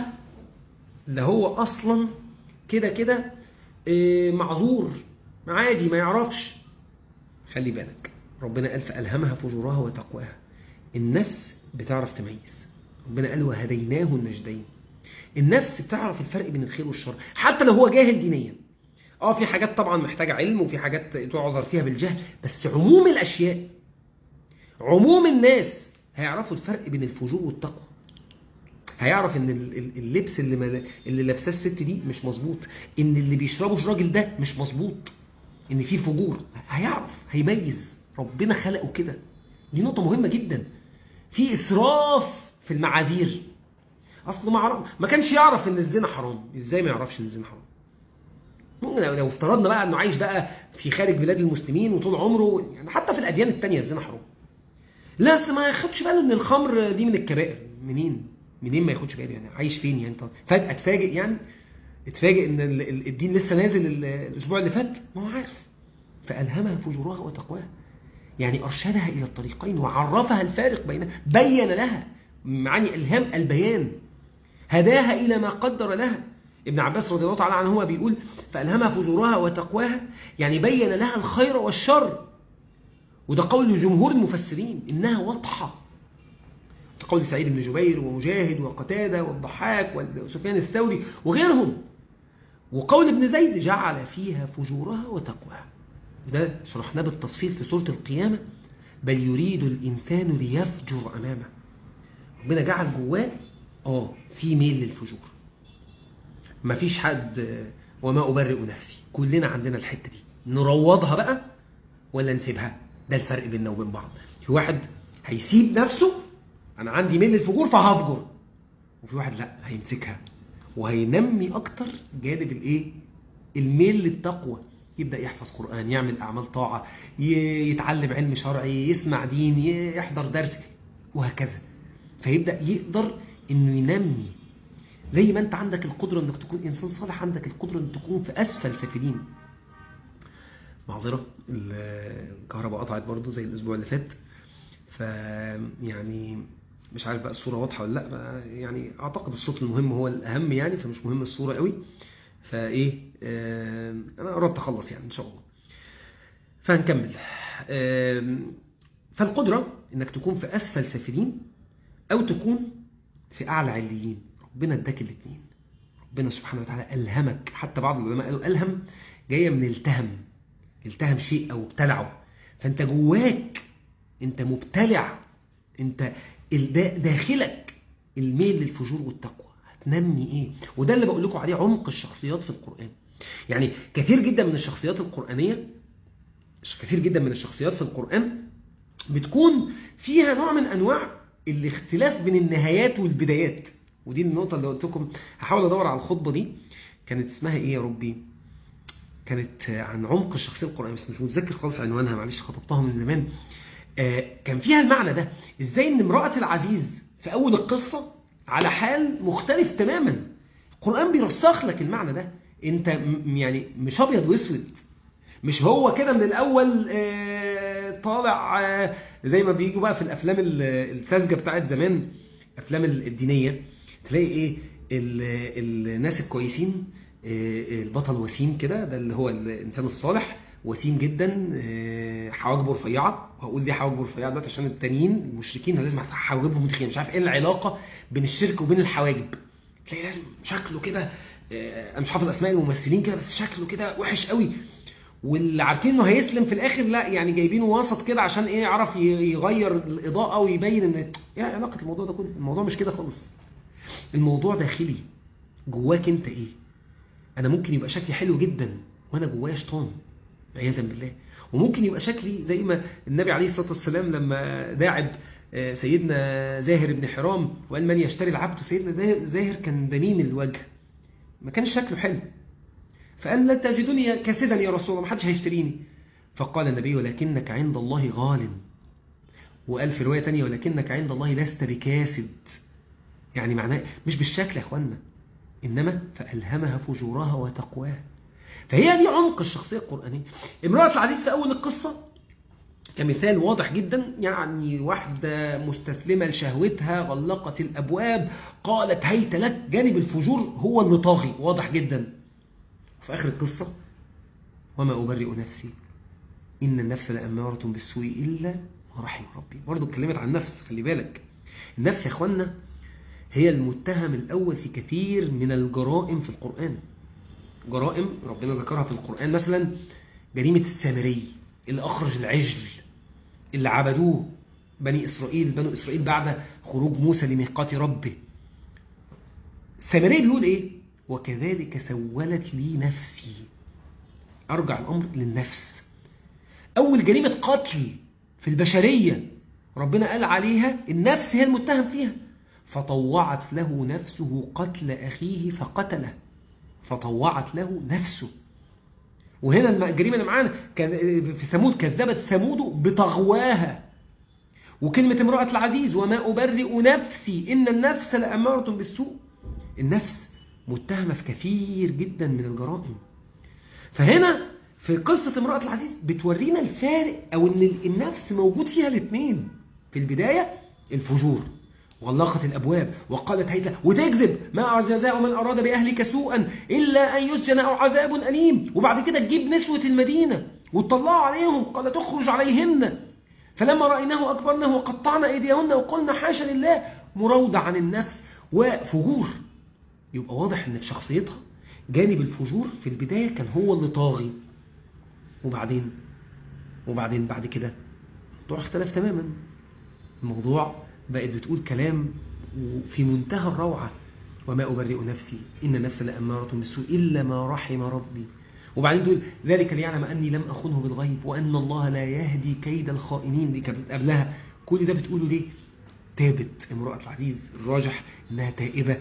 A: ده هو اصلا كده كده إيه معذور عادي ما يعرفش خلي بالك ربنا قال فألهمها فجورها وتقواها النفس بتعرف تميز ربنا قال وهديناه النجدين النفس بتعرف الفرق بين الخير والشر حتى لو هو جاهل دينيا اه في حاجات طبعا محتاجة علم وفي حاجات تعذر فيها بالجهل بس عموم الأشياء عموم الناس هيعرفوا الفرق بين الفجور والتقوى هيعرف ان اللبس اللي مل... اللي لابساه الست دي مش مظبوط ان اللي بيشربه الراجل ده مش مظبوط ان في فجور هيعرف هيميز ربنا خلقه كده دي نقطه مهمه جدا في اسراف في المعاذير اصله ما عرف ما كانش يعرف ان الزنا حرام ازاي ما يعرفش ان الزنا حرام ممكن لو افترضنا بقى انه عايش بقى في خارج بلاد المسلمين وطول عمره يعني حتى في الاديان التانية الزنا حرام لا بس ما ياخدش باله ان الخمر دي من الكبائر منين منين ما ياخدش باله يعني عايش فين يعني طب فجأة اتفاجئ يعني اتفاجئ ان الدين لسه نازل الاسبوع اللي فات ما هو عارف فألهمها فجورها وتقواها يعني أرشدها إلى الطريقين وعرفها الفارق بينها بين لها معاني إلهام البيان هداها إلى ما قدر لها ابن عباس رضي الله تعالى عنه هو بيقول فألهمها فجورها وتقواها يعني بين لها الخير والشر وده قول جمهور المفسرين إنها واضحة قول سعيد بن جبير ومجاهد وقتادة والضحاك وسفيان الثوري وغيرهم وقول ابن زيد جعل فيها فجورها وتقواها ده شرحناه بالتفصيل في سورة القيامة بل يريد الإنسان ليفجر أمامه ربنا جعل جواه اه في ميل للفجور ما فيش حد وما أبرئ نفسي كلنا عندنا الحتة دي نروضها بقى ولا نسيبها ده الفرق بيننا وبين بعض في واحد هيسيب نفسه انا عندي ميل للفجور فهفجر وفي واحد لا هيمسكها وهينمي اكتر جانب الايه الميل للتقوى يبدا يحفظ قران يعمل اعمال طاعه يتعلم علم شرعي يسمع دين يحضر درس وهكذا فيبدا يقدر انه ينمي زي ما انت عندك القدره انك تكون انسان صالح عندك القدره انك تكون في اسفل سافلين معذره الكهرباء قطعت برضو زي الاسبوع اللي فات ف يعني مش عارف بقى الصورة واضحة ولا لا يعني اعتقد الصوت المهم هو الاهم يعني فمش مهم الصورة قوي فايه آه انا قربت اخلص يعني ان شاء الله فهنكمل آه فالقدرة انك تكون في اسفل سافلين او تكون في اعلى عليين ربنا اداك الاثنين ربنا سبحانه وتعالى الهمك حتى بعض العلماء قالوا الهم جاية من التهم التهم شيء أو ابتلعه فأنت جواك أنت مبتلع أنت داخلك الميل للفجور والتقوى هتنمي إيه وده اللي بقول لكم عليه عمق الشخصيات في القرآن يعني كثير جدا من الشخصيات القرآنية كثير جدا من الشخصيات في القرآن بتكون فيها نوع من أنواع الاختلاف بين النهايات والبدايات ودي النقطة اللي قلت لكم هحاول أدور على الخطبة دي كانت اسمها إيه يا ربي كانت عن عمق الشخصية القرآنية بس مش متذكر خالص عنوانها معلش خطبتها من زمان آه كان فيها المعنى ده إزاي إن امرأة العزيز في أول القصة على حال مختلف تماما القرآن بيرسخ لك المعنى ده انت يعني مش ابيض واسود مش هو كده من الاول طالع زي ما بيجوا بقى في الافلام الساذجه بتاعت زمان افلام الدينيه تلاقي ايه الناس الكويسين البطل وسيم كده ده اللي هو الانسان الصالح وسيم جدا حواجبه رفيعه وهقول دي حواجبه رفيعه دلوقتي عشان التانيين المشركين لازم حواجبهم تخينه مش عارف ايه العلاقه بين الشرك وبين الحواجب تلاقي لازم شكله كده انا مش حافظ اسماء الممثلين كده بس شكله كده وحش قوي واللي عارفين انه هيسلم في الاخر لا يعني جايبينه وسط كده عشان ايه يعرف يغير الاضاءه ويبين ان ايه علاقه الموضوع ده كله الموضوع مش كده خالص الموضوع داخلي جواك انت ايه انا ممكن يبقى شكلي حلو جدا وانا جوايا شيطان عياذا بالله وممكن يبقى شكلي زي ما النبي عليه الصلاه والسلام لما داعب سيدنا زاهر بن حرام وقال من يشتري العبد سيدنا زاهر كان دميم الوجه ما كانش شكله حلو فقال لا تجدني كاسدا يا رسول الله ما حدش هيشتريني فقال النبي ولكنك عند الله غال وقال في رواية تانية ولكنك عند الله لست بكاسد يعني معناه مش بالشكل يا اخوانا إنما فألهمها فجورها وتقواها فهي دي عمق الشخصية القرآنية امرأة العزيز في أول القصة كمثال واضح جدا يعني واحدة مستسلمة لشهوتها غلقت الأبواب قالت هيت لك جانب الفجور هو اللي طاغي واضح جدا في آخر القصة وما أبرئ نفسي إن النفس لأمارة بالسوء إلا ما رحم ربي برضه اتكلمت عن النفس خلي بالك النفس يا اخوانا هي المتهم الأول في كثير من الجرائم في القرآن جرائم ربنا ذكرها في القرآن مثلا جريمة السامري اللي أخرج العجل اللي عبدوه بني إسرائيل بنو إسرائيل بعد خروج موسى لميقات ربه السامري بيقول إيه وكذلك سولت لي نفسي أرجع الأمر للنفس أول جريمة قتل في البشرية ربنا قال عليها النفس هي المتهم فيها فطوعت له نفسه قتل أخيه فقتله فطوعت له نفسه وهنا الجريمة اللي معانا في ثمود كذبت ثمود بطغواها وكلمة امرأة العزيز وما أبرئ نفسي إن النفس لأمارة بالسوء النفس متهمة في كثير جدا من الجرائم فهنا في قصة امرأة العزيز بتورينا الفارق أو إن النفس موجود فيها الاثنين في البداية الفجور وغلقت الأبواب وقالت هيت وتكذب ما جزاء من أراد بأهلك سوءا إلا أن يسجن أو عذاب أليم وبعد كده تجيب نسوة المدينة وتطلعوا عليهم قال تخرج عليهن فلما رأيناه أكبرنه وقطعنا أيديهن وقلنا حاشا لله مروضة عن النفس وفجور يبقى واضح ان في شخصيتها جانب الفجور في البداية كان هو اللي طاغي وبعدين وبعدين بعد كده الموضوع اختلف تماما الموضوع بقت بتقول كلام في منتهى الروعة وما أبرئ نفسي إن النفس لأمارة بالسوء إلا ما رحم ربي وبعدين تقول ذلك ليعلم أني لم أخنه بالغيب وأن الله لا يهدي كيد الخائنين دي كانت قبلها كل ده بتقوله ليه تابت امرأة العزيز الراجح إنها تائبة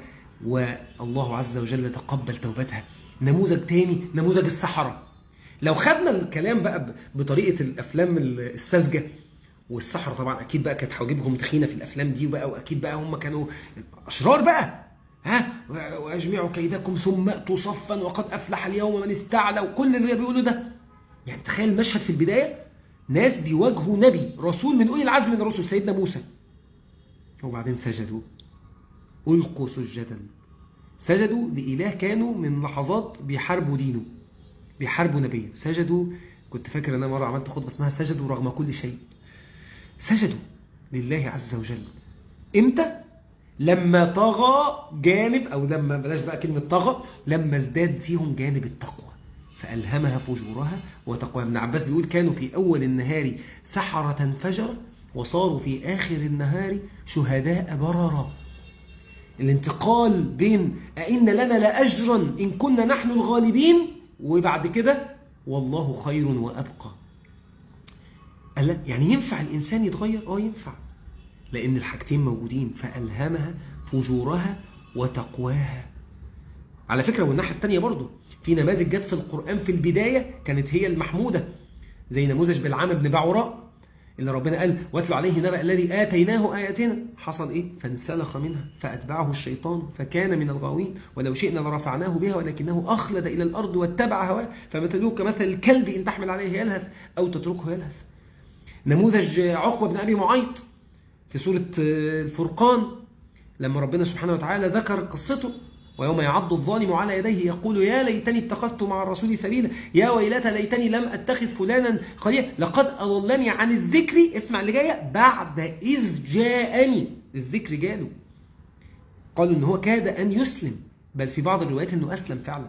A: والله عز وجل تقبل توبتها نموذج تاني نموذج السحرة لو خدنا الكلام بقى بطريقة الأفلام الساذجة والسحرة طبعا أكيد بقى كانت حواجبهم تخينة في الأفلام دي بقى وأكيد بقى هم كانوا أشرار بقى ها وأجمعوا كيدكم ثم أتوا صفا وقد أفلح اليوم من استعلى وكل اللي بيقولوا ده يعني تخيل المشهد في البداية ناس بيواجهوا نبي رسول من أولي العزم من الرسل سيدنا موسى وبعدين سجدوا ألقوا سجدا سجدوا لإله كانوا من لحظات بيحاربوا دينه بيحاربوا نبيه سجدوا كنت فاكر ان انا مره عملت خطبه اسمها سجدوا رغم كل شيء سجدوا لله عز وجل امتى لما طغى جانب او لما بلاش بقى كلمه طغى لما ازداد فيهم جانب التقوى فألهمها فجورها وتقواها ابن عباس بيقول كانوا في أول النهار سحرة فجرة وصاروا في آخر النهار شهداء بررة الانتقال بين أئن لنا لأجرا إن كنا نحن الغالبين وبعد كده والله خير وأبقى قال يعني ينفع الإنسان يتغير؟ آه ينفع لأن الحاجتين موجودين فألهمها فجورها وتقواها على فكرة والناحية التانية برضو في نماذج جت في القرآن في البداية كانت هي المحمودة زي نموذج بالعام بن بعوراء اللي ربنا قال واتلو عليه نبأ الذي آتيناه آياتنا حصل إيه فانسلخ منها فأتبعه الشيطان فكان من الغاوين ولو شئنا لرفعناه بها ولكنه أخلد إلى الأرض واتبع هواه فمثله كمثل الكلب إن تحمل عليه يلهث أو تتركه يلهث نموذج عقبة بن أبي معيط في سورة الفرقان لما ربنا سبحانه وتعالى ذكر قصته ويوم يعض الظالم على يديه يقول يا ليتني اتخذت مع الرسول سبيلا يا ويلتى ليتني لم اتخذ فلانا خليلا لقد اضلني عن الذكر اسمع اللي جايه بعد اذ جاءني الذكر جاله قالوا ان هو كاد ان يسلم بل في بعض الروايات انه اسلم فعلا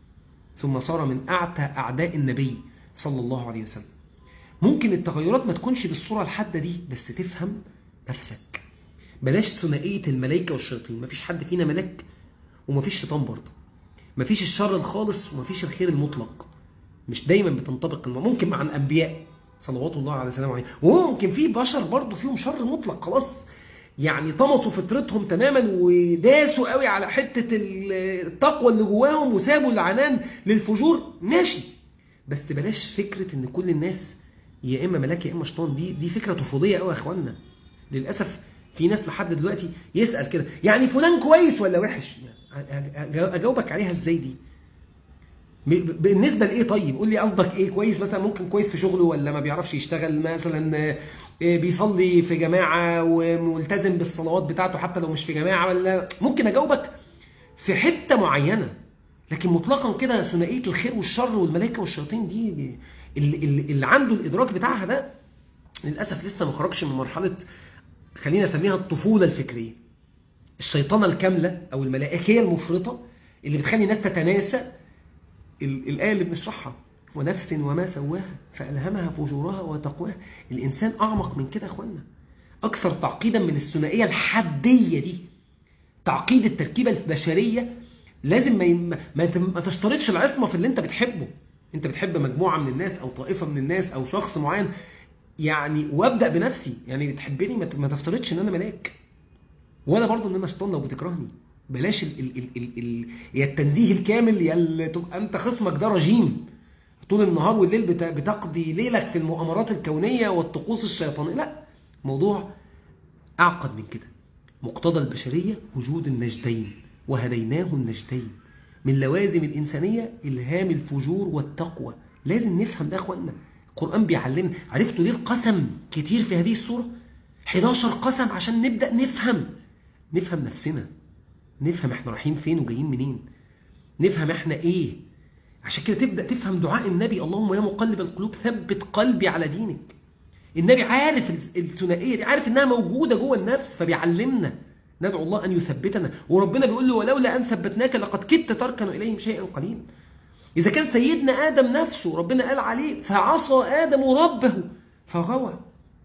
A: ثم صار من اعتى اعداء النبي صلى الله عليه وسلم ممكن التغيرات ما تكونش بالصوره الحاده دي بس تفهم نفسك بلاش ثنائيه الملائكه والشياطين مفيش حد فينا ملاك ومفيش شيطان برضه مفيش الشر الخالص ومفيش الخير المطلق مش دايما بتنطبق ممكن مع الانبياء صلوات الله عليه وسلم عليه وممكن في بشر برضه فيهم شر مطلق خلاص يعني طمسوا فطرتهم تماما وداسوا قوي على حته التقوى اللي جواهم وسابوا العنان للفجور ماشي بس بلاش فكره ان كل الناس يا اما ملاك يا اما شيطان دي دي فكره طفوليه قوي يا اخوانا للاسف في ناس لحد دلوقتي يسال كده يعني فلان كويس ولا وحش اجاوبك عليها ازاي دي بالنسبه لايه طيب قول لي قصدك ايه كويس مثلا ممكن كويس في شغله ولا ما بيعرفش يشتغل مثلا بيصلي في جماعه وملتزم بالصلوات بتاعته حتى لو مش في جماعه ولا ممكن اجاوبك في حته معينه لكن مطلقا كده ثنائيه الخير والشر والملائكه والشياطين دي اللي, اللي عنده الادراك بتاعها ده للاسف لسه ما خرجش من مرحله خلينا نسميها الطفوله الفكريه الشيطانه الكامله او الملائكيه المفرطه اللي بتخلي الناس تتناسى الآية اللي بنشرحها ونفس وما سواها فألهمها فجورها وتقواها الإنسان أعمق من كده يا أخوانا أكثر تعقيدا من الثنائية الحدية دي تعقيد التركيبة البشرية لازم ما, ما تشترطش العصمة في اللي أنت بتحبه أنت بتحب مجموعة من الناس أو طائفة من الناس أو شخص معين يعني وابدأ بنفسي يعني بتحبني ما تفترضش ان انا ملاك ولا برضه ان انا شيطان لو بتكرهني بلاش ال ال ال ال ال يا التنزيه الكامل يا انت خصمك ده رجيم طول النهار والليل بتقضي ليلك في المؤامرات الكونية والطقوس الشيطانية لا موضوع أعقد من كده مقتضى البشرية وجود النجدين وهديناه النجدين من لوازم الإنسانية إلهام الفجور والتقوى لازم نفهم ده أخوانا القرآن بيعلمنا عرفتوا ليه القسم كتير في هذه السورة 11 قسم عشان نبدأ نفهم نفهم نفسنا نفهم احنا رايحين فين وجايين منين نفهم احنا ايه عشان كده تبدأ تفهم دعاء النبي اللهم يا مقلب القلوب ثبت قلبي على دينك النبي عارف الثنائية دي عارف انها موجودة جوه النفس فبيعلمنا ندعو الله أن يثبتنا وربنا بيقول له ولولا أن ثبتناك لقد كدت تركن إليهم شيئا قليلا إذا كان سيدنا آدم نفسه ربنا قال عليه فعصى آدم ربه فغوى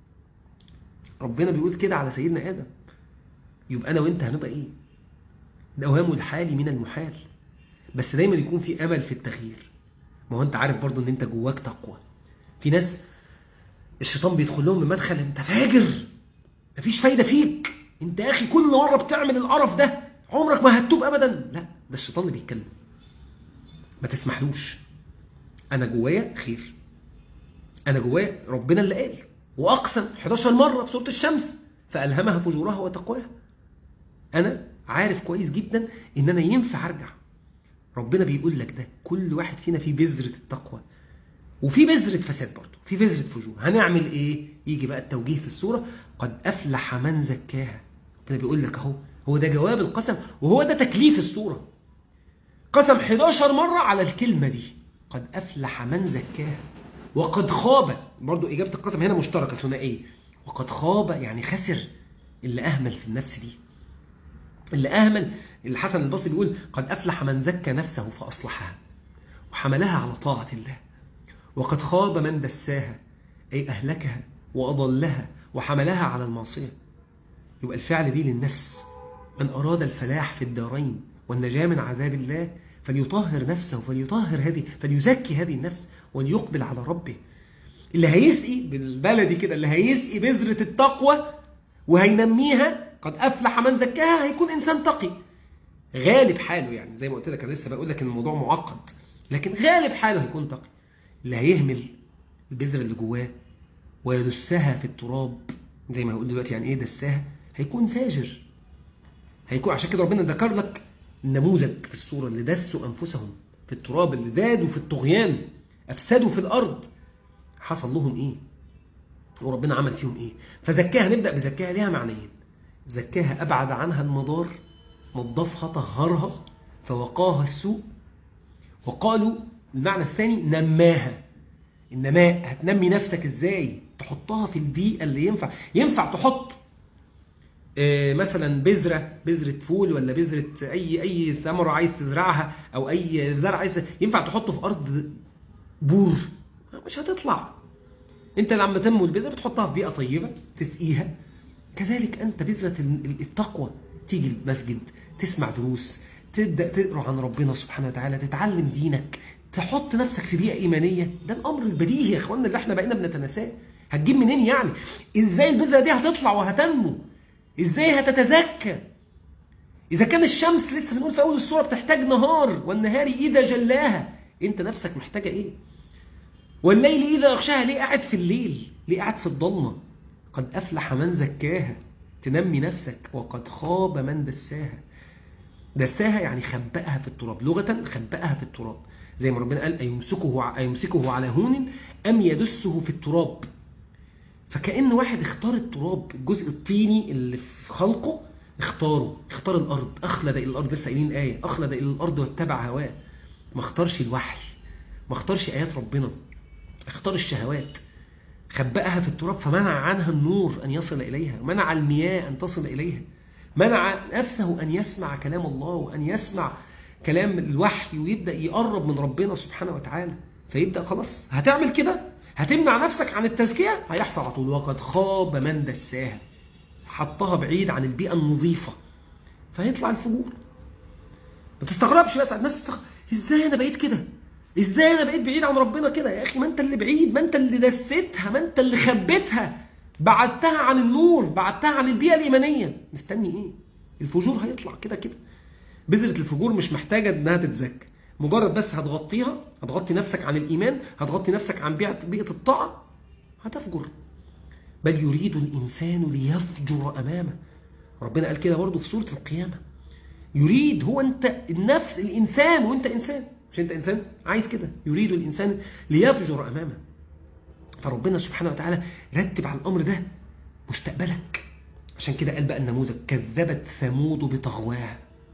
A: ربنا بيقول كده على سيدنا آدم يبقى أنا وإنت هنبقى إيه دوام الحال من المحال بس دايما يكون في أمل في التغيير ما هو أنت عارف برضو أن أنت جواك تقوى في ناس الشيطان بيدخل لهم من مدخل أنت فاجر مفيش فايدة فيك أنت يا أخي كل مرة بتعمل القرف ده عمرك ما هتتوب أبدا لا ده الشيطان اللي بيتكلم ما تسمحلوش انا جوايا خير انا جوايا ربنا اللي قال واقسم 11 مره في سوره الشمس فالهمها فجورها وتقواها انا عارف كويس جدا ان انا ينفع ارجع ربنا بيقول لك ده كل واحد فينا فيه بذره التقوى وفي بذره فساد برضه في بذره فجور هنعمل ايه يجي بقى التوجيه في السوره قد افلح من زكاها ربنا بيقول لك اهو هو ده جواب القسم وهو ده تكليف السوره قسم 11 مرة على الكلمة دي قد أفلح من زكاها وقد خاب برضو إجابة القسم هنا مشتركة ثنائية وقد خاب يعني خسر اللي أهمل في النفس دي اللي أهمل الحسن البصري بيقول قد أفلح من زكى نفسه فأصلحها وحملها على طاعة الله وقد خاب من دساها أي أهلكها وأضلها وحملها على المعصية يبقى الفعل دي للنفس من أراد الفلاح في الدارين والنجاة من عذاب الله فليطهر نفسه فليطهر هذه فليزكي هذه النفس وليقبل على ربه اللي هيسقي بالبلدي كده اللي هيسقي بذرة التقوى وهينميها قد أفلح من زكاها هيكون إنسان تقي غالب حاله يعني زي ما قلت لك أنا لسه بقول لك إن الموضوع معقد لكن غالب حاله هيكون تقي اللي هيهمل البذرة اللي جواه ويدسها في التراب زي ما هقول دلوقتي يعني ايه دساها هيكون فاجر هيكون عشان كده ربنا ذكر لك النموذج في الصورة اللي دسوا أنفسهم في التراب اللي زادوا في الطغيان أفسدوا في الأرض حصل لهم إيه وربنا عمل فيهم إيه فزكاها نبدأ بزكاها ليها معنيين زكاها أبعد عنها المضار نظفها طهرها فوقاها السوء وقالوا المعنى الثاني نماها النماء هتنمي نفسك ازاي تحطها في البيئة اللي ينفع ينفع تحط آه، مثلا بذرة بذرة فول ولا بذرة أي أي ثمرة عايز تزرعها أو أي زرع عايز ينفع تحطه في أرض بور مش هتطلع أنت لما تنمو البذرة بتحطها في بيئة طيبة تسقيها كذلك أنت بذرة التقوى تيجي المسجد تسمع دروس تبدأ تقرأ عن ربنا سبحانه وتعالى تتعلم دينك تحط نفسك في بيئة إيمانية ده الأمر البديهي يا إخواننا اللي احنا بقينا بنتناساه هتجيب منين يعني إزاي البذرة دي هتطلع وهتنمو إزاي هتتزكى إذا كان الشمس لسه بنقول في أول السورة بتحتاج نهار والنهار إذا جلاها أنت نفسك محتاجة إيه والليل إذا أغشاها ليه قاعد في الليل ليه قاعد في الضلمة قد أفلح من زكاها تنمي نفسك وقد خاب من دساها دساها يعني خبأها في التراب لغة خبأها في التراب زي ما ربنا قال أيمسكه, أيمسكه على هون أم يدسه في التراب فكأن واحد اختار التراب الجزء الطيني اللي في خلقه اختاره اختار الأرض أخلد إلى الأرض لسه قايلين آية أخلد إلى الأرض واتبع هواه ما اختارش الوحي ما اختارش آيات ربنا اختار الشهوات خبأها في التراب فمنع عنها النور أن يصل إليها منع المياه أن تصل إليها منع نفسه أن يسمع كلام الله وأن يسمع كلام الوحي ويبدأ يقرب من ربنا سبحانه وتعالى فيبدأ خلاص هتعمل كده هتمنع نفسك عن التزكية هيحصل على طول وقد خاب من دساها حطها بعيد عن البيئة النظيفة فيطلع الفجور ما تستغربش بقى الناس تستغرب ازاي انا بقيت كده ازاي انا بقيت بعيد عن ربنا كده يا اخي ما انت اللي بعيد ما انت اللي دستها ما انت اللي خبيتها بعدتها عن النور بعدتها عن البيئة الإيمانية مستني ايه الفجور هيطلع كده كده بذرة الفجور مش محتاجة انها تتزكى مجرد بس هتغطيها هتغطي نفسك عن الإيمان هتغطي نفسك عن بيئة, بيئة الطاعة هتفجر بل يريد الإنسان ليفجر أمامه ربنا قال كده برضه في سورة القيامة يريد هو أنت النفس الإنسان وأنت إنسان مش أنت إنسان عايز كده يريد الإنسان ليفجر أمامه فربنا سبحانه وتعالى رتب على الأمر ده مستقبلك عشان كده قال بقى النموذج كذبت ثمود بطغواها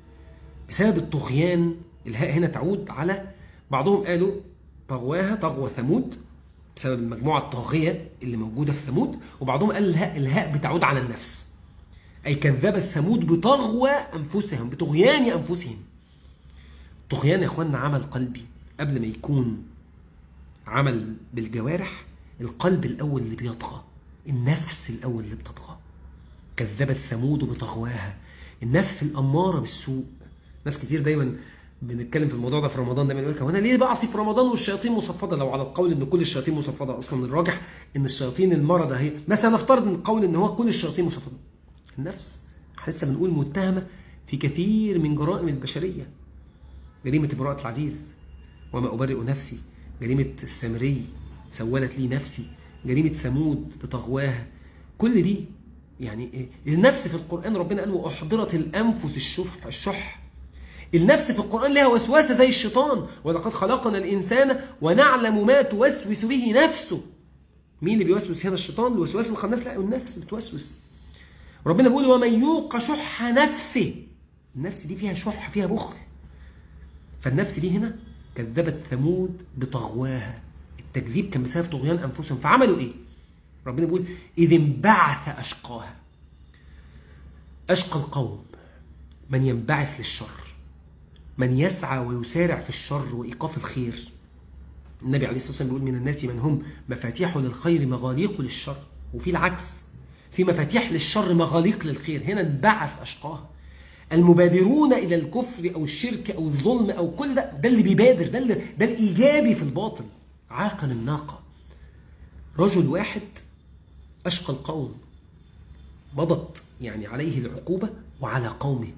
A: بسبب الطغيان الهاء هنا تعود على بعضهم قالوا طغواها طغوى ثمود بسبب المجموعة الطاغية اللي موجودة في ثمود وبعضهم قال الهاء, الهاء بتعود على النفس أي كذب الثمود بطغوى أنفسهم بطغيان أنفسهم طغيان يا أخواننا عمل قلبي قبل ما يكون عمل بالجوارح القلب الأول اللي بيطغى النفس الأول اللي بتطغى كذبت ثمود بطغواها النفس الأمارة بالسوء ناس كتير دايما بنتكلم في الموضوع ده في رمضان دايما يقول لك انا ليه بعصي في رمضان والشياطين مصفده لو على القول ان كل الشياطين مصفده اصلا الراجح ان الشياطين المرضى هي مثلا نفترض ان القول ان هو كل الشياطين مصفده النفس احنا لسه بنقول متهمه في كثير من جرائم البشريه جريمه امراه العزيز وما ابرئ نفسي جريمه السامري سولت لي نفسي جريمه ثمود بتغواها كل دي يعني إيه؟ النفس في القران ربنا قال واحضرت الانفس الشح الشح النفس في القرآن لها وسواسة زي الشيطان ولقد خلقنا الإنسان ونعلم ما توسوس به نفسه مين اللي بيوسوس هنا الشيطان الوسواس الخناس لا النفس بتوسوس ربنا بيقول ومن يوق شح نفسه النفس دي فيها شح فيها بخل فالنفس دي هنا كذبت ثمود بطغواها التكذيب كان بسبب طغيان أنفسهم فعملوا إيه ربنا بيقول إذ انبعث أشقاها أشقى القوم من ينبعث للشر من يسعى ويسارع في الشر وإيقاف الخير النبي عليه الصلاة والسلام بيقول من الناس من هم مفاتيح للخير مغاليق للشر وفي العكس في مفاتيح للشر مغاليق للخير هنا انبعث أشقاه المبادرون إلى الكفر أو الشرك أو الظلم أو كل ده ده اللي بيبادر ده, اللي ده الإيجابي في الباطل عاقل الناقة رجل واحد أشقى القوم مضت يعني عليه العقوبة وعلى قومه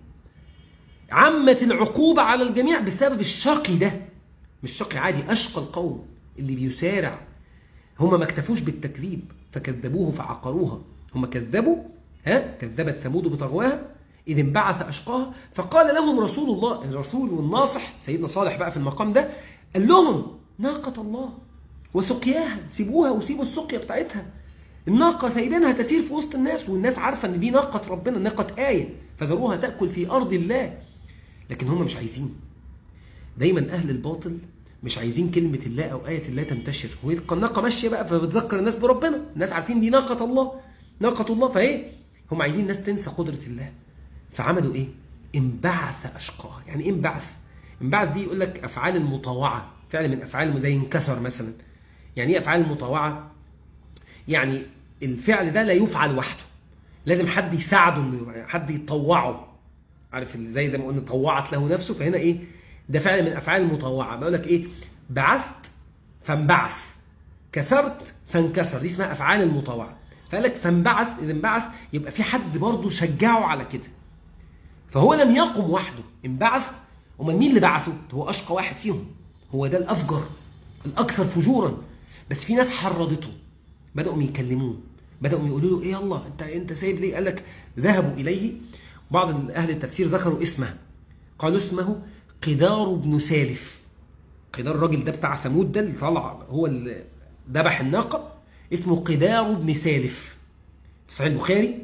A: عمت العقوبة على الجميع بسبب الشقي ده مش شقي عادي أشقى القوم اللي بيسارع هم ما اكتفوش بالتكذيب فكذبوه فعقروها هم كذبوا ها كذبت ثمود بطغواها إذ انبعث أشقاها فقال لهم رسول الله الرسول والناصح سيدنا صالح بقى في المقام ده قال لهم ناقة الله وسقياها سيبوها وسيبوا السقيا بتاعتها الناقة سايبينها تسير في وسط الناس والناس عارفة ان دي ناقة ربنا ناقة آية فذروها تأكل في أرض الله لكن هم مش عايزين دايما أهل الباطل مش عايزين كلمة الله أو آية الله تنتشر وهي الناقة ماشية بقى فبتذكر الناس بربنا الناس عارفين دي ناقة الله ناقة الله فايه هم عايزين الناس تنسى قدرة الله فعملوا ايه انبعث أشقاها يعني ايه انبعث انبعث دي يقول لك أفعال المطوعة فعل من أفعال زي انكسر مثلا يعني ايه أفعال المطوعة يعني الفعل ده لا يفعل وحده لازم حد يساعده انه حد يطوعه عارف زي زي ما قلنا طوعت له نفسه فهنا ايه ده فعل من افعال المطوعه بقول لك ايه بعثت فانبعث كسرت فانكسر دي اسمها افعال المطوعه فقال لك فانبعث اذا انبعث يبقى في حد برضه شجعه على كده فهو لم يقم وحده انبعث امال مين اللي بعثه هو اشقى واحد فيهم هو ده الافجر الاكثر فجورا بس في ناس حرضته بداوا يكلموه بداوا يقولوا له ايه يلا انت انت سايب ليه قال لك ذهبوا اليه بعض اهل التفسير ذكروا اسمه قالوا اسمه قدار بن سالف قدار الراجل ده بتاع ثمود ده اللي طلع هو اللي ذبح الناقه اسمه قدار بن سالف صحيح البخاري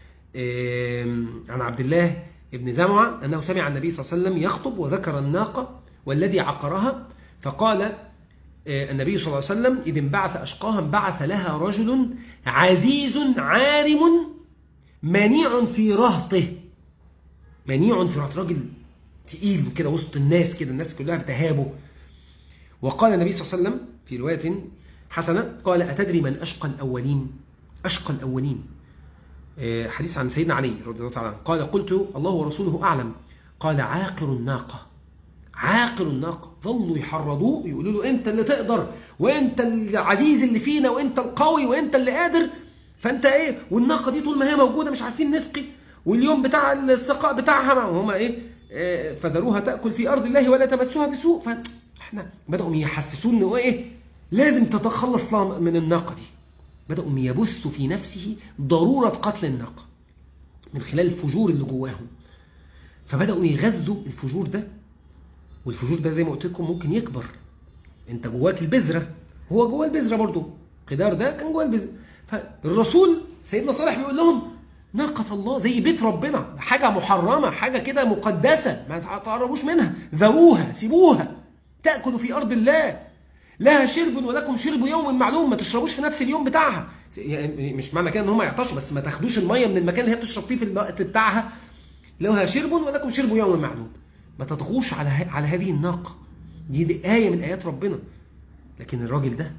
A: عن عبد الله بن زمعة أنه سمع النبي صلى الله عليه وسلم يخطب وذكر الناقة والذي عقرها فقال النبي صلى الله عليه وسلم إذ انبعث أشقاها انبعث لها رجل عزيز عارم منيع في رهطه منيع في رهط راجل تقيل كده وسط الناس كده الناس كلها بتهابه وقال النبي صلى الله عليه وسلم في رواية حسنة قال أتدري من أشقى الأولين أشقى الأولين حديث عن سيدنا علي رضي الله تعالى عنه قال قلت الله ورسوله أعلم قال عاقر الناقة عاقر الناقة ظلوا يحرضوه يقولوا له أنت اللي تقدر وأنت العزيز اللي فينا وأنت القوي وأنت اللي قادر فأنت إيه والناقة دي طول ما هي موجودة مش عارفين نسقي واليوم بتاع السقاء بتاعها وهم إيه فذروها تأكل في أرض الله ولا تمسوها بسوء فإحنا بدأوا يحسسون إنه إيه لازم تتخلص من الناقة دي بدأوا يبثوا في نفسه ضرورة قتل الناقة من خلال الفجور اللي جواهم فبدأوا يغذوا الفجور ده والفجور ده زي ما قلت لكم ممكن يكبر انت جواك البذرة هو جواه البذرة برضه قدار ده كان جواه البذرة فالرسول سيدنا صالح بيقول لهم ناقة الله زي بيت ربنا حاجة محرمة حاجة كده مقدسة ما تقربوش منها ذروها سيبوها تأكل في أرض الله لها شرب ولكم شرب يوم معلوم ما تشربوش في نفس اليوم بتاعها يعني مش معنى كده ان هم يعطشوا بس ما تاخدوش الميه من المكان اللي هي بتشرب فيه في الوقت بتاعها لها شرب ولكم شرب يوم معلوم ما تطغوش على على هذه الناقه دي, دي آية من آيات ربنا لكن الراجل ده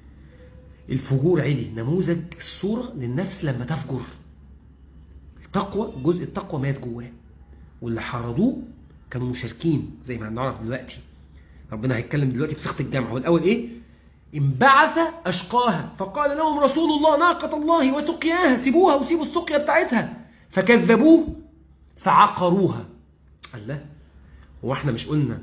A: الفجور عالي نموذج الصورة للنفس لما تفجر التقوى جزء التقوى مات جواه واللي حرضوه كانوا مشاركين زي ما هنعرف دلوقتي ربنا هيتكلم دلوقتي في صيغه الجمع هو الاول ايه انبعث اشقاها فقال لهم رسول الله ناقه الله وسقياها سيبوها وسيبوا السقيا بتاعتها فكذبوه فعقروها الله هو احنا مش قلنا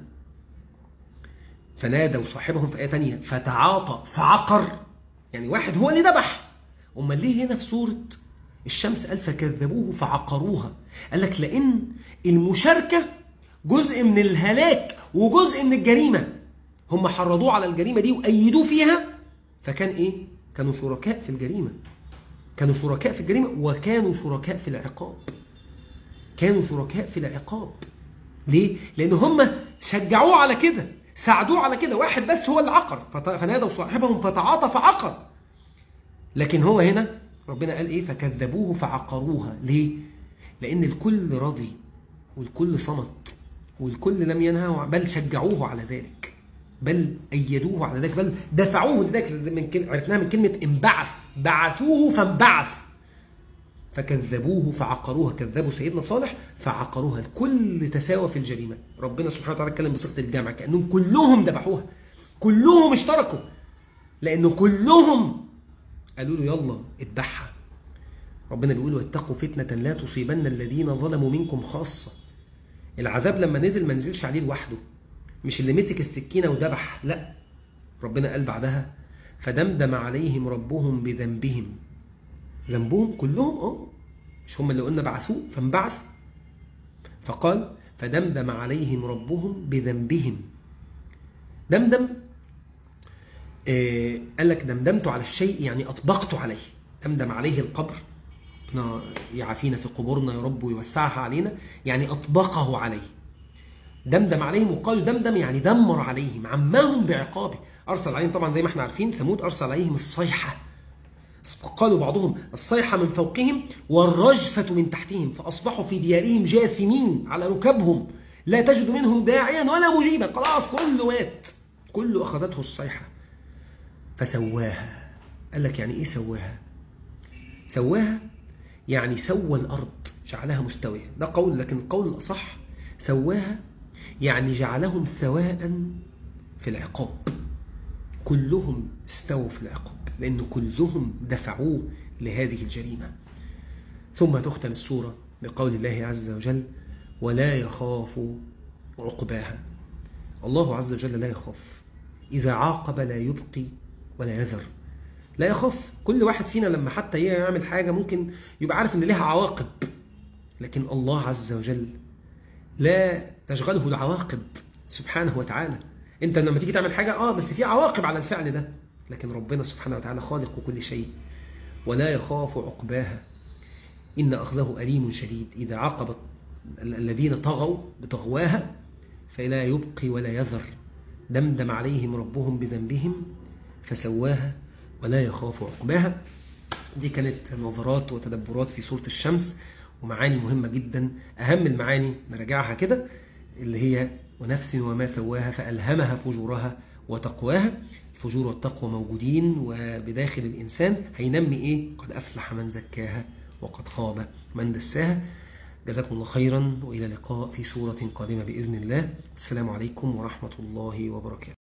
A: فنادوا صاحبهم في ايه ثانيه فتعاطى فعقر يعني واحد هو اللي ذبح امال ليه هنا في سوره الشمس قال فكذبوه فعقروها قال لك لان المشاركه جزء من الهلاك وجزء من الجريمة هم حرضوه على الجريمة دي وأيدوه فيها فكان إيه؟ كانوا شركاء في الجريمة كانوا شركاء في الجريمة وكانوا شركاء في العقاب كانوا شركاء في العقاب ليه؟ لأن هم شجعوه على كده ساعدوه على كده واحد بس هو اللي عقر فنادوا صاحبهم فتعاطى فعقر لكن هو هنا ربنا قال إيه فكذبوه فعقروها ليه؟ لأن الكل راضي والكل صمت والكل لم ينهوا بل شجعوه على ذلك بل أيدوه على ذلك بل دفعوه لذلك من كل... عرفناها من كلمة انبعث بعثوه فانبعث فكذبوه فعقروها كذبوا سيدنا صالح فعقروها الكل تساوى في الجريمة ربنا سبحانه وتعالى اتكلم بصيغة الجامع كأنهم كلهم ذبحوها كلهم اشتركوا لأنه كلهم قالوا له يلا اذبحها ربنا بيقول واتقوا فتنة لا تصيبن الذين ظلموا منكم خاصة العذاب لما نزل ما نزلش عليه لوحده مش اللي مسك السكينة وذبح لا ربنا قال بعدها فدمدم عليهم ربهم بذنبهم ذنبهم كلهم اه مش هم اللي قلنا بعثوه فانبعث فقال فدمدم عليهم ربهم بذنبهم دمدم آه قال لك دمدمت على الشيء يعني أطبقت عليه دمدم عليه القبر ربنا يعافينا في قبورنا يا رب ويوسعها علينا يعني أطبقه عليه دمدم عليهم وقالوا دمدم يعني دمر عليهم عماهم بعقابه أرسل عليهم طبعا زي ما احنا عارفين ثمود أرسل عليهم الصيحة قالوا بعضهم الصيحة من فوقهم والرجفة من تحتهم فأصبحوا في ديارهم جاثمين على ركبهم لا تجد منهم داعيا ولا مجيبا خلاص كله مات كله أخذته الصيحة فسواها قال لك يعني إيه سواها سواها يعني سوى الأرض جعلها مستوية ده قول لكن القول الأصح سواها يعني جعلهم سواء في العقاب كلهم استووا في العقاب لأن كلهم دفعوه لهذه الجريمة ثم تختم السورة بقول الله عز وجل ولا يخاف عقباها الله عز وجل لا يخاف إذا عاقب لا يبقي ولا يذر لا يخاف كل واحد فينا لما حتى يعمل حاجة ممكن يبقى عارف ان لها عواقب لكن الله عز وجل لا تشغله العواقب سبحانه وتعالى انت لما تيجي تعمل حاجة اه بس في عواقب على الفعل ده لكن ربنا سبحانه وتعالى خالق كل شيء ولا يخاف عقباها إن أخذه أليم شديد إذا عاقب الذين طغوا بطغواها فلا يبقي ولا يذر دمدم عليهم ربهم بذنبهم فسواها ولا يخاف عقباها دي كانت نظرات وتدبرات في سورة الشمس ومعاني مهمة جدا أهم المعاني نراجعها كده اللي هي ونفس وما سواها فألهمها فجورها وتقواها الفجور والتقوى موجودين وبداخل الإنسان هينمي إيه قد أفلح من زكاها وقد خاب من دساها جزاكم الله خيرا وإلى اللقاء في سورة قادمة بإذن الله السلام عليكم ورحمة الله وبركاته